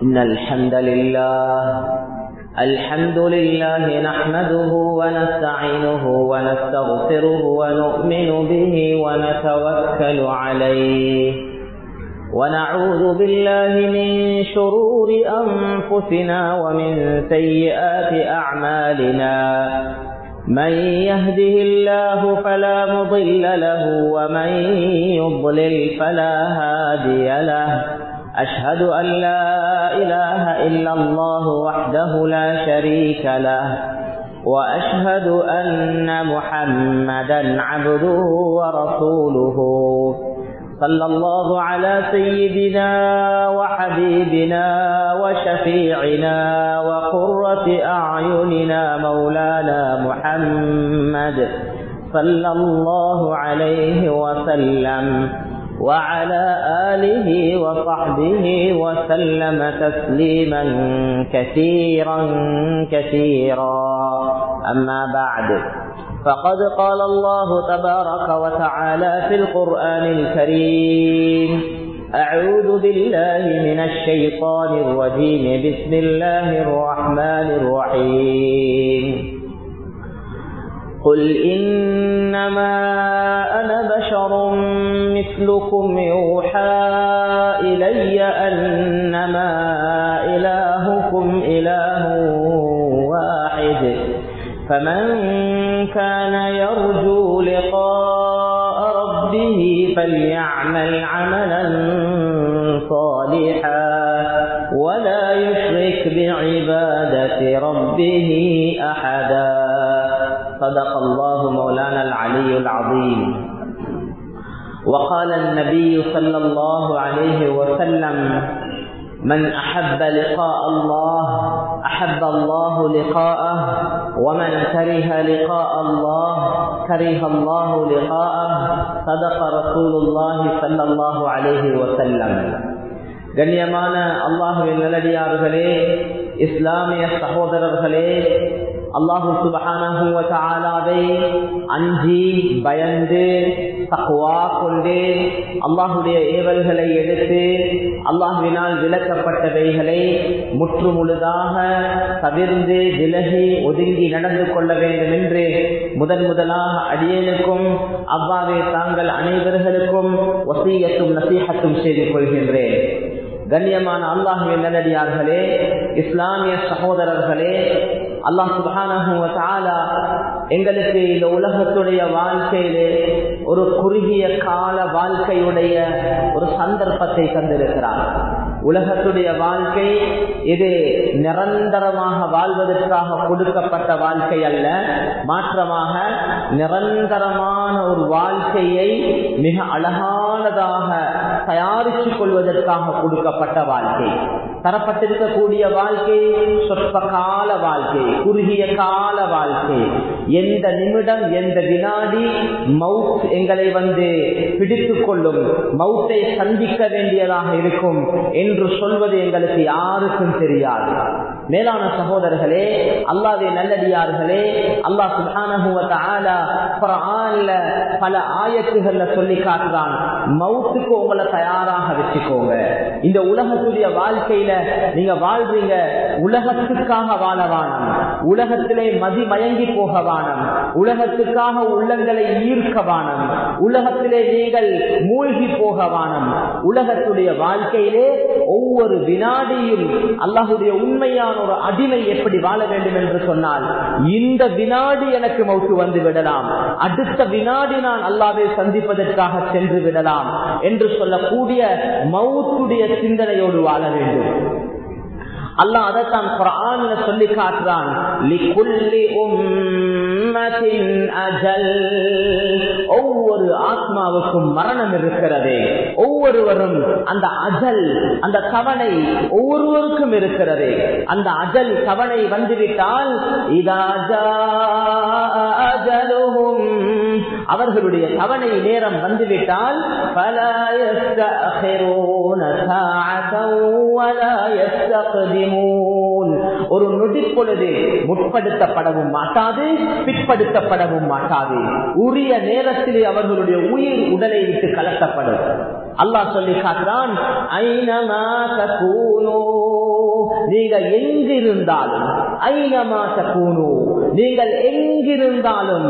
إن الحمد لله الحمد لله نحمده ونستعينه ونستغفره ونؤمن به ونتوكل عليه ونعوذ بالله من شرور أنفسنا ومن سيئات أعمالنا من يهده الله فلا مضل له ومن يضلل فلا هادي له أشهد أن لا إله إلا الله وحده لا شريك له وأشهد أن محمدا عبده ورسوله صلى الله على سيدنا وحبيبنا وشفيعنا وقرة أعيننا مولانا محمد صلى الله عليه وسلم وعلى آله وصحبه وسلم تسليما كثيرا كثيرا أما بعد فقد قال الله تبارك وتعالى في القرآن الكريم أعوذ بالله من الشيطان الرجيم بسم الله الرحمن الرحيم قل إنما أنا بشر مثلكم يوحى إلي أنما إلهكم إله واحد فمن كان يرجو لقاء ربه فليعمل عملا صالحا ولا يشرك بعبادة ربه أحدا صدق الله مولانا العلي العظيم وقال النبي صلى الله عليه وسلم من أحب لقاء الله أحب الله لقاءه ومن كره لقاء الله كره الله لقاءه صدق رسول الله صلى الله عليه وسلم கண்ணியமான அல்லாஹுவின் நல்லடியார்களே இஸ்லாமிய சகோதரர்களே அல்லாஹு சுபஹானவை அஞ்சி பயந்து தக்குவா கொண்டு அல்லாஹுடைய ஏவல்களை எடுத்து அல்லாஹுவினால் விளக்கப்பட்டவைகளை முற்று முழுதாக தவிர்ந்து விலகி ஒதுங்கி நடந்து கொள்ள வேண்டும் என்று முதன் முதலாக அடியனுக்கும் அவ்வாறே தாங்கள் அனைவர்களுக்கும் வசீகத்தும் நசீகத்தும் செய்து கொள்கின்றேன் கண்ணியமான அல்லாஹுவின் நல்லடியார்களே இஸ்லாமிய சகோதரர்களே அல்லாஹ் சுபானா எங்களுக்கு இந்த உலகத்துடைய வாழ்க்கையிலே ஒரு குறுகிய கால வாழ்க்கையுடைய ஒரு சந்தர்ப்பத்தை தந்திருக்கிறார் உலகத்துடைய வாழ்க்கை இது நிரந்தரமாக வாழ்வதற்காக கொடுக்கப்பட்ட வாழ்க்கை அல்ல மாற்றமாக நிரந்தரமான ஒரு வாழ்க்கையை மிக அழகானதாக தயாரித்துக் கொள்வதற்காக கொடுக்கப்பட்ட வாழ்க்கை தரப்பட்டிருக்கக்கூடிய வாழ்க்கை சொற்ப கால வாழ்க்கை குறுகிய கால வாழ்க்கை எந்த நிமிடம் எந்த வினாடி மவுத் எங்களை வந்து பிடித்துக் கொள்ளும் மவுத்தை சந்திக்க வேண்டியதாக இருக்கும் என்று சொல்வது எங்களுக்கு யாருக்கும் தெரியாது மேலான சகோதரர்களே அல்லாவே நல்லடியார்களே அல்லாஹ் சுபான பல ஆயத்துகள்ல சொல்லி காட்டுறான் மவுத்துக்கு உங்களை தயாராக வச்சுக்கோங்க இந்த உலகத்துடைய வாழ்க்கையில நீங்க வாழ்றீங்க உலகத்துக்காக வாழவானம் உலகத்திலே மதி மயங்கி போகவானம் உலகத்துக்காக உள்ளங்களை ஈர்க்கவானம் உலகத்திலே நீங்கள் மூழ்கி போகவானம் உலகத்துடைய வாழ்க்கையிலே ஒவ்வொரு வினாடியும் அல்லாஹுடைய உண்மையான ஒரு அடிமை எப்படி வாழ வேண்டும் என்று சொன்னால் இந்த வினாடி எனக்கு மௌத்து வந்து விடலாம் அடுத்த வினாடி நான் அல்லாவை சந்திப்பதற்காக சென்று விடலாம் என்று சொல்லக்கூடிய மவுத்துடைய சிந்தனையோடு வாழ வேண்டும் அல்லாஹ் அதைத்தான் குரான்ல சொல்லி காட்டுறான் அஜல் ஒவ்வொரு ஆத்மாவுக்கும் மரணம் இருக்கிறது ஒவ்வொருவரும் அந்த அஜல் அந்த தவணை ஒவ்வொருவருக்கும் இருக்கிறது அந்த அஜல் தவணை வந்துவிட்டால் அஜலுகும் அவர்களுடைய தவணை நேரம் வந்துவிட்டால் ஒரு நொடி பொழுது முற்படுத்தப்படவும் மாட்டாது பிற்படுத்தப்படவும் மாட்டாது உரிய நேரத்திலே அவர்களுடைய உயிர் உடலை விட்டு கலட்டப்படும் அல்லாஹ் சொல்லி காட்டுறான் ஐநமா தகூனோ நீங்க எங்கிருந்தாலும் ஐநமா தக்கூனு நீங்கள் எங்கிருந்தாலும்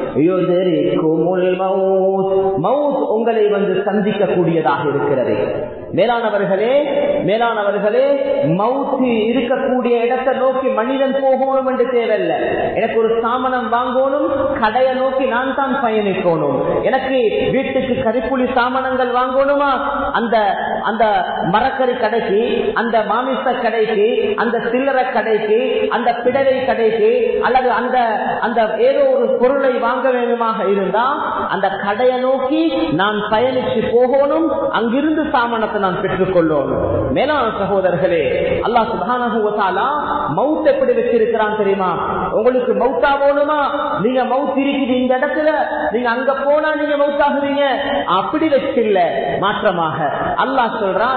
மவுத் உங்களை வந்து சந்திக்கக்கூடியதாக இருக்கிறது மேலானவர்களே மேலானவர்களே மவுத்து இருக்கக்கூடிய இடத்தை நோக்கி மனிதன் போகணும் என்று தேவையில்லை எனக்கு ஒரு சாமனம் வாங்கணும் கடையை நோக்கி நான் தான் பயணிக்கணும் எனக்கு வீட்டுக்கு கரிப்புளி சாமனங்கள் வாங்கணுமா அந்த அந்த மரக்கறி கடைக்கு அந்த மாமிச கடைக்கு அந்த சில்லறை கடைக்கு அந்த பிடவை கடைக்கு அல்லது அந்த அந்த ஏதோ ஒரு பொருளை வாங்க வேண்டுமாக இருந்தா அந்த கடையை நோக்கி நான் பயணிச்சு போகணும் அங்கிருந்து சாமனத்தை நான் பெற்றுக்கொள்ளணும் மேலான சகோதரர்களே அல்லாஹ் சுபானா மவுத் எப்படி வச்சிருக்கிறான் தெரியுமா உங்களுக்கு மவுத்தா போகணுமா நீங்க மவுத் இருக்குது இந்த இடத்துல நீங்க அங்க போனா நீங்க மவுத்தாகுவீங்க அப்படி வச்சில்ல மாற்றமாக அல்லாஹ் சொல்றான்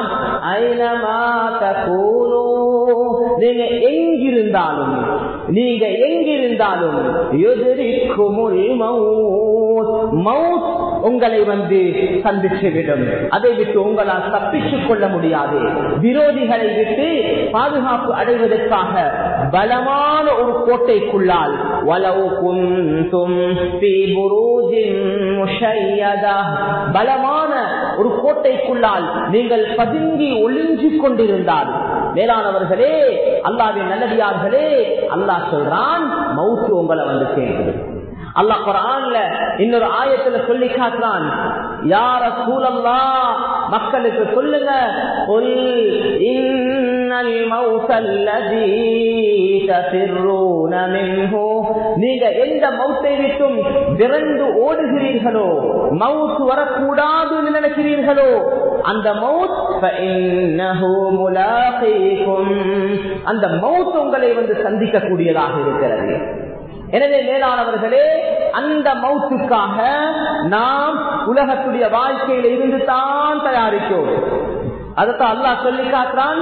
நீங்க எங்கிருந்தாலும் நீங்க எங்கிருந்தாலும் மவுத் உங்களை வந்து சந்திச்சுவிடும் அதை விட்டு உங்களால் தப்பித்துக் கொள்ள முடியாது விரோதிகளை விட்டு பாதுகாப்பு அடைவதற்காக பலமான ஒரு கோட்டைக்குள்ளால் வலவு குந்தும் பலமான ஒரு கோட்டைக்குள்ளால் நீங்கள் பதுங்கி ஒளிஞ்சு கொண்டிருந்தால் மேலானவர்களே அல்லாவின் நல்லடியார்களே அல்லாஹ் சொல்றான் மவுத்து உங்களை வந்து சேர்ந்தது அல்லாஹ் குரான்ல இன்னொரு ஆயத்துல சொல்லி காட்டுறான் யார சூழல்லா மக்களுக்கு சொல்லுங்க நீங்க எந்த மௌத்தை விட்டும் விரைந்து ஓடுகிறீர்களோ மவுத் வரக்கூடாது நினைக்கிறீர்களோ அந்த மவுத் அந்த மவுத் உங்களை வந்து சந்திக்கக்கூடியதாக இருக்கிறது எனவே மேலானவர்களே அந்த மௌத்துக்காக நாம் உலகத்துடைய வாழ்க்கையில இருந்து தான் தயாரிக்கிறோம் அதத்தான் அல்லாஹ் சொல்லி காட்டுறான்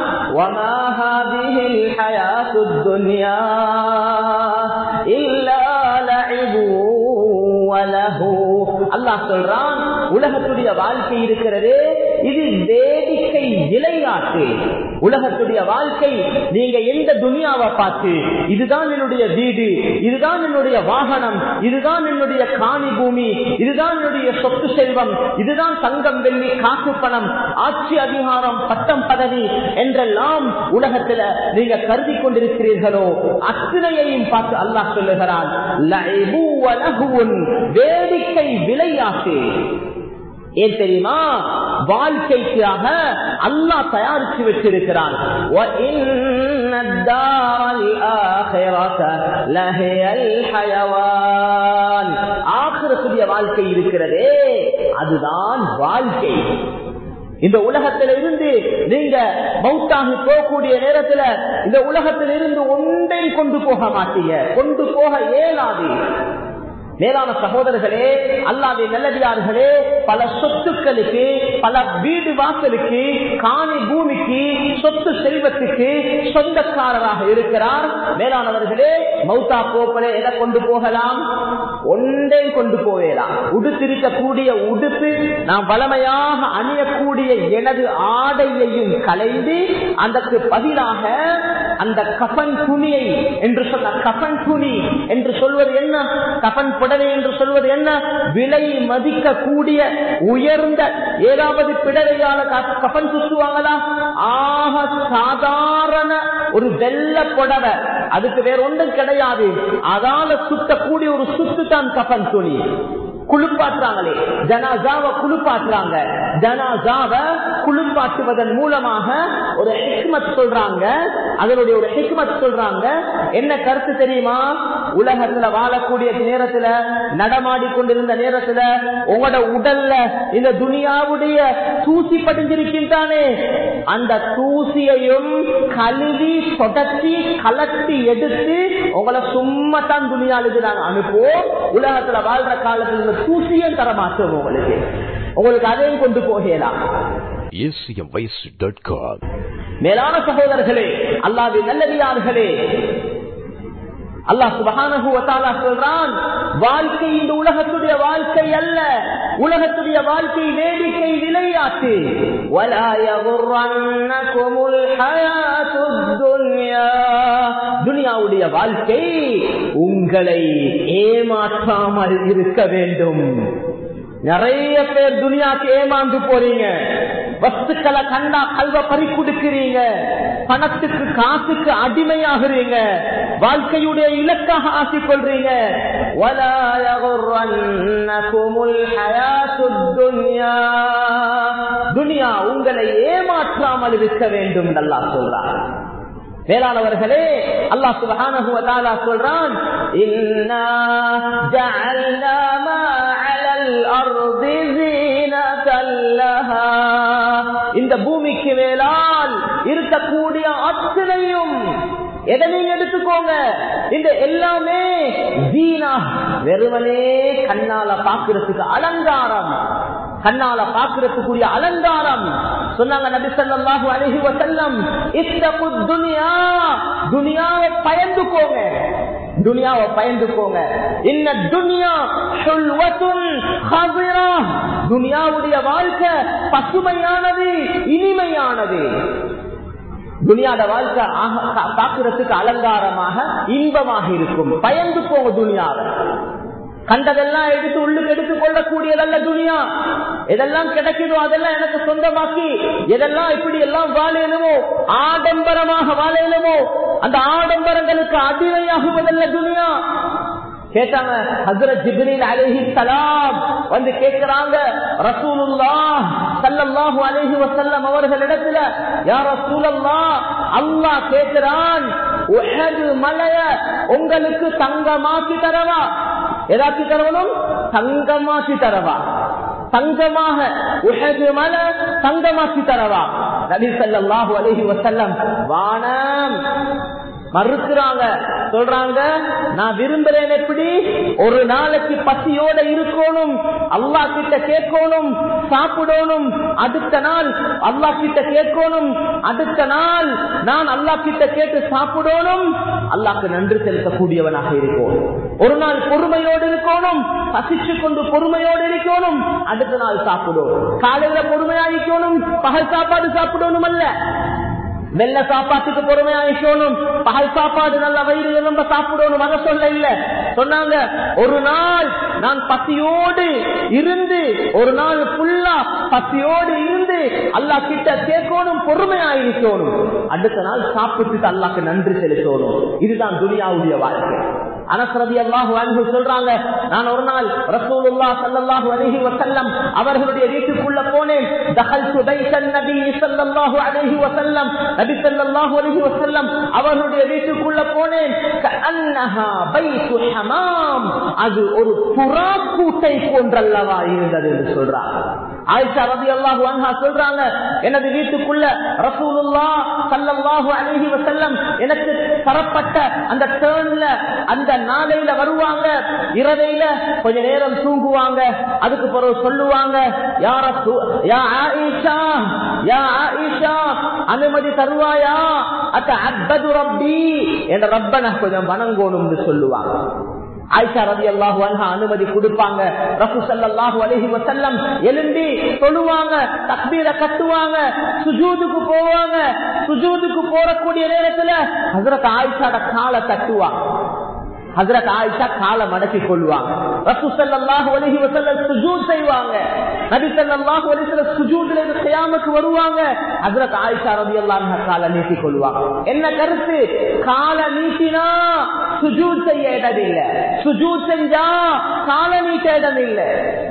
அல்லாஹ் சொல்றான் உலகத்துடைய வாழ்க்கை இருக்கிறதே இது வேடிக்கை விளையாட்டு உலகத்துடைய வாழ்க்கை நீங்க எந்த துனியாவை பார்த்து இதுதான் என்னுடைய வீடு இதுதான் என்னுடைய வாகனம் இதுதான் என்னுடைய காணி பூமி இதுதான் என்னுடைய சொத்து செல்வம் இதுதான் தங்கம் வெள்ளி காசு பணம் ஆட்சி அதிகாரம் பட்டம் பதவி என்றெல்லாம் உலகத்துல நீங்க கருதி கொண்டிருக்கிறீர்களோ அத்தனையையும் பார்த்து அல்லாஹ் சொல்லுகிறான் வேடிக்கை விளையாட்டு ஏன் தெரியுமா வாழ்க்கைக்காக அல்லாஹ் தயாரிச்சு வச்சிருக்கிறான் ஆகிரத்துடைய வாழ்க்கை இருக்கிறதே அதுதான் வாழ்க்கை இந்த உலகத்தில இருந்து நீங்க மௌத்தாகி போகக்கூடிய நேரத்துல இந்த உலகத்தில இருந்து ஒன்றையும் கொண்டு போக மாட்டீங்க கொண்டு போக இயலாது மேலான சகோதரர்களே அல்லாத நல்லடியார்களே பல சொத்துக்களுக்கு பல வீடு வாசலுக்கு காணி பூமிக்கு சொத்து செல்வத்துக்கு சொந்தக்காரராக இருக்கிறார் மேலானவர்களே மௌத்தா போப்பலே எதை கொண்டு போகலாம் ஒன்றே கொண்டு போவேலாம் உடுத்திருக்கக்கூடிய உடுப்பு நாம் வளமையாக அணியக்கூடிய எனது ஆடையையும் கலைந்து அதற்கு பதிலாக அந்த கபன் துணியை என்று சொன்ன கபன் துணி என்று சொல்வது என்ன கபன் புடவை என்று சொல்வது என்ன விலை மதிக்கக்கூடிய உயர்ந்த ஏதாவது பிடவையால கபன் சுத்துவாங்களா ஆக சாதாரண ஒரு வெள்ள புடவை அதுக்கு வேற ஒன்றும் கிடையாது அதால சுத்தக்கூடிய ஒரு சுத்து தான் கபன் துணி குளிப்பாட்டுறாங்களே ஜனாசாவை குளிப்பாட்டுறாங்க ஜனாசாவ குளிப்பாட்டுவதன் மூலமாக ஒரு ஹிக்மத் சொல்றாங்க அதனுடைய ஒரு ஹிக்மத் சொல்றாங்க என்ன கருத்து தெரியுமா உலகத்துல வாழக்கூடிய நேரத்துல நடமாடி கொண்டிருந்த நேரத்துல உங்களோட உடல்ல இந்த துனியாவுடைய தூசி படிஞ்சிருக்கின்றானே அந்த தூசியையும் கழுவி தொடச்சி கலட்டி எடுத்து உங்களை சும்மா தான் துணியாளுக்கு நாங்க அனுப்புவோம் உலகத்துல வாழ்ற காலத்துல தூசியும் தர மாட்டோம் உங்களுக்கு உங்களுக்கு அதையும் கொண்டு போகலாம் மேலான சகோதரர்களே அல்லாது நல்லடியார்களே அல்லாஹ் சுபகான சொல்றான் வாழ்க்கை இந்த உலகத்துடைய வாழ்க்கை அல்ல உலகத்துடைய வாழ்க்கை வேடிக்கை விளையாட்டு துன்யா துனியாவுடைய வாழ்க்கை உங்களை ஏமாற்றாமல் இருக்க வேண்டும் நிறைய பேர் துனியாக்கு ஏமாந்து போறீங்க வஸ்துக்களை கண்டா கல்வ பறி கொடுக்கிறீங்க பணத்துக்கு காசுக்கு அடிமையாகிறீங்க வாழ்க்கையுடைய இலக்காக ஆசிக்கொள்றீங்க وَلَا يَغُرَّنَّكُمُ الْحَيَاةُ الدُّنْيَا துனியா உங்களை ஏமாற்றாமல் இருக்க வேண்டும் நல்லா சொல்றார் மேலானவர்களே அல்லாஹ் சுப்ஹானஹு வ தஆலா சொல்றான் இன்னா ஜஅல்னா மா 'அலல் அர்தி ஸீனத்தல் லஹா இந்த பூமிக்கு மேலால் இருக்கக்கூடிய அத்தனையும் எதை நீங்க எடுத்துக்கோங்க இந்த எல்லாமே ஜீனா வெறுமனே கண்ணால பாக்குறதுக்கு அலங்காரம் கண்ணால பாக்குறதுக்குரிய அலங்காரம் சொன்னாங்க நபி ஸல்லல்லாஹு அலைஹி வஸல்லம் இத்தகு துனியா துனியாவை பயந்துக்கோங்க துனியாவை பயந்துக்கோங்க இன்ன துனியா ஹுல்வத்துன் ஹஸிரா துனியாவுடைய வாழ்க்கை பசுமையானது இனிமையானது துனியாட வாழ்க்கை பாக்குறதுக்கு அலங்காரமாக இன்பமாக இருக்கும் பயந்து போங்க துனியாவை கண்டதெல்லாம் எடுத்து உள்ளுக்கு எடுத்துக் கொள்ளக்கூடியதல்ல துனியா எதெல்லாம் கிடைக்குதோ அதெல்லாம் எனக்கு சொந்தமாக்கி எதெல்லாம் இப்படி எல்லாம் வாழணுமோ ஆடம்பரமாக வாழணுமோ அந்த ஆடம்பரங்களுக்கு அடிமையாகுவதல்ல துனியா கேட்டாங்க ஹசரத் ஜிப்ரீல் அலைஹி சலாம் வந்து கேட்கிறாங்க ரசூலுல்லாஹ் ஸல்லல்லாஹு அலைஹி வஸல்லம் அவர்களிடத்துல யா ரசூலல்லாஹ் அல்லாஹ் கேட்கிறான் உஹது மலைய உங்களுக்கு தங்கமாக்கி தரவா எதாக்கி தரவனும் தங்கமாக்கி தரவா தங்கமாக உஹது மலை தங்கமாக்கி தரவா நபி ஸல்லல்லாஹு அலைஹி வஸல்லம் வானம் மறுக்கிறாங்க சொல்றாங்க நான் விரும்புறேன் எப்படி ஒரு நாளைக்கு பசியோட இருக்கணும் அல்லா கிட்ட கேட்கணும் சாப்பிடணும் அடுத்த நாள் அல்லா கிட்ட கேட்கணும் அடுத்த நாள் நான் அல்லா கிட்ட கேட்டு சாப்பிடணும் அல்லாக்கு நன்றி செலுத்தக்கூடியவனாக இருக்கும் ஒரு நாள் பொறுமையோடு இருக்கணும் பசிச்சு கொண்டு பொறுமையோடு இருக்கணும் அடுத்த நாள் சாப்பிடும் காலையில பொறுமையா இருக்கணும் பகல் சாப்பாடு சாப்பிடணும் அல்ல வெள்ள சாப்பாட்டுக்கு பொறுமையா இருக்கணும் பகல் சாப்பாடு நல்ல வயிறு ரொம்ப சாப்பிடணும் அதை சொல்ல இல்ல சொன்னாங்க ஒரு நாள் நான் பசியோடு இருந்து ஒரு நாள் ஃபுல்லா பசியோடு இருந்து அல்லா கிட்ட கேட்கணும் பொறுமையா இருக்கணும் அடுத்த நாள் சாப்பிட்டுட்டு அல்லாக்கு நன்றி செலுத்தணும் இதுதான் துனியாவுடைய வாழ்க்கை அனசரதி அல்லாஹு அன்பு சொல்றாங்க நான் ஒரு நாள் ரசூலுல்லா சல்லல்லாஹு அலைஹி வஸல்லம் அவர்களுடைய வீட்டுக்குள்ள போனேன் தஹல்து பைத்தன் நபி ஸல்லல்லாஹு அலைஹி வஸல்லம் நபி ஸல்லல்லாஹு அலைஹி வஸல்லம் அவர்களுடைய வீட்டுக்குள்ள போனேன் கஅன்னஹா பைத்து ஹமாம் அது ஒரு புறா கூட்டை போன்றல்லவா இருந்தது என்று சொல்றாங்க ஆயிஷா ரலியல்லாஹு அன்ஹா சொல்றாங்க எனது வீட்டுக்குள்ள ரசூலுல்லா ஸல்லல்லாஹு அலைஹி வஸல்லம் எனக்கு தரப்பட்ட அந்த டர்ன்ல அந்த நாளையில வருவாங்க இரவையில கொஞ்ச நேரம் தூங்குவாங்க அதுக்கு பிறகு சொல்லுவாங்க யார யா ஆயிஷா யா ஆயிஷா அனுமதி தருவாயா அத்த அத்தது ரப்பி என்ற ரப்பனை கொஞ்சம் வணங்கணும்னு சொல்லுவாங்க ஆயிஷா ரவி அல்லாஹு அன்ஹா அனுமதி கொடுப்பாங்க ரசூ சல்லாஹூ அலஹி வசல்லம் எழும்பி சொல்லுவாங்க தக்பீர கட்டுவாங்க சுஜூதுக்கு போவாங்க சுஜூதுக்கு போறக்கூடிய நேரத்துல ஹசரத் ஆயிஷாட காலை தட்டுவாங்க ஹசரத் ஆயிஷா காலை மடக்கி கொள்வாங்க ரசூ சல்லாஹூ அலஹி வசல்லம் சுஜூத் செய்வாங்க நபி சல்லாஹூ அலிசல்ல சுஜூதுல இருந்து கியாமக்கு வருவாங்க ஹசரத் ஆயிஷா ரவி அல்லாஹ் காலை நீட்டி கொள்வாங்க என்ன கருத்து காலை நீட்டினா சுஜூத் செய்ய இடம் இல்லை சுஜூத் செஞ்சா காலை நீட்ட இடம் இல்லை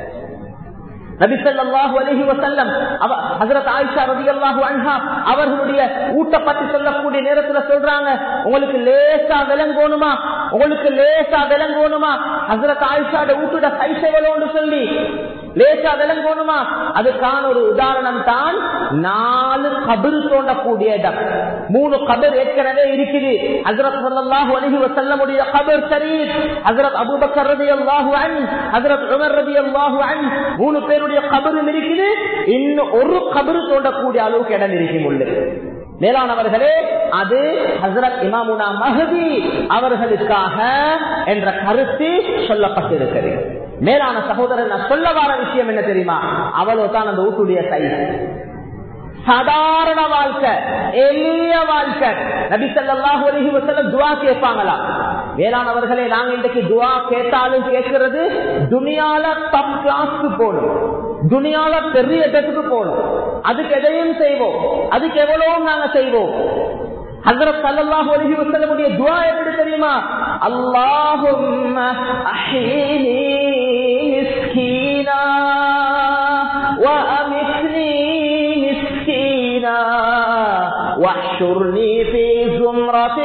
நபிசல்லாஹு அலஹி வசல்லம் ஹசரத் ஆயிஷா ரதி அல்லாஹு அன்ஹா அவர்களுடைய ஊட்ட பத்தி சொல்லக்கூடிய நேரத்துல சொல்றாங்க உங்களுக்கு லேசா விளங்கணுமா உங்களுக்கு லேசா விளங்கணுமா ஹசரத் ஆயிஷாட ஊட்டுட சைஸ் எவ்வளோன்னு சொல்லி லேசா விளங்கணுமா அதுக்கான ஒரு உதாரணம் தான் நாலு கபிர் தோண்டக்கூடிய இடம் மூணு கபிர் ஏற்கனவே இருக்குது ஹசரத் சல்லாஹு அலஹி வசல்லமுடைய கபிர் சரீர் ஹசரத் அபுபக்கர் ரதி அல்லாஹு அன் ஹசரத் உமர் ரதி அல்லாஹு அன் மூணு பேருடைய கபரும் இருக்குது இன்னும் ஒரு கபரு தோண்டக்கூடிய அளவுக்கு இடம் இருக்கும் உள்ளது மேலானவர்களே அது ஹசரத் இமாமுனா மஹதி அவர்களுக்காக என்ற கருத்து சொல்லப்பட்டிருக்கிறது மேலான சகோதரன் நான் சொல்ல வர விஷயம் என்ன தெரியுமா அவ்வளவு தான் அந்த ஊட்டுடைய சைஸ் சாதாரண வாழ்க்கை எளிய வாழ்க்கை நபி ஸல்லல்லாஹு அலைஹி வஸல்லம் துஆ கேட்பாங்களா வேளாணவர்களே நாங்க இன்றைக்கு துஆ கேட்டாலும் கேட்கிறது துனியால டாப் கிளாஸ்க்கு போகணும் துனியால பெரிய இடத்துக்கு போகணும் அதுக்கு எதையும் செய்வோம் அதுக்கு எவ்வளவும் நாங்க செய்வோம் ஹஜரத் ஸல்லல்லாஹு அலைஹி வஸல்லமுடைய துஆ எப்படி தெரியுமா அல்லாஹும்ம அஹ்யினி மிஸ்கீனா وأمتني مسكينا واحشرني في زمرة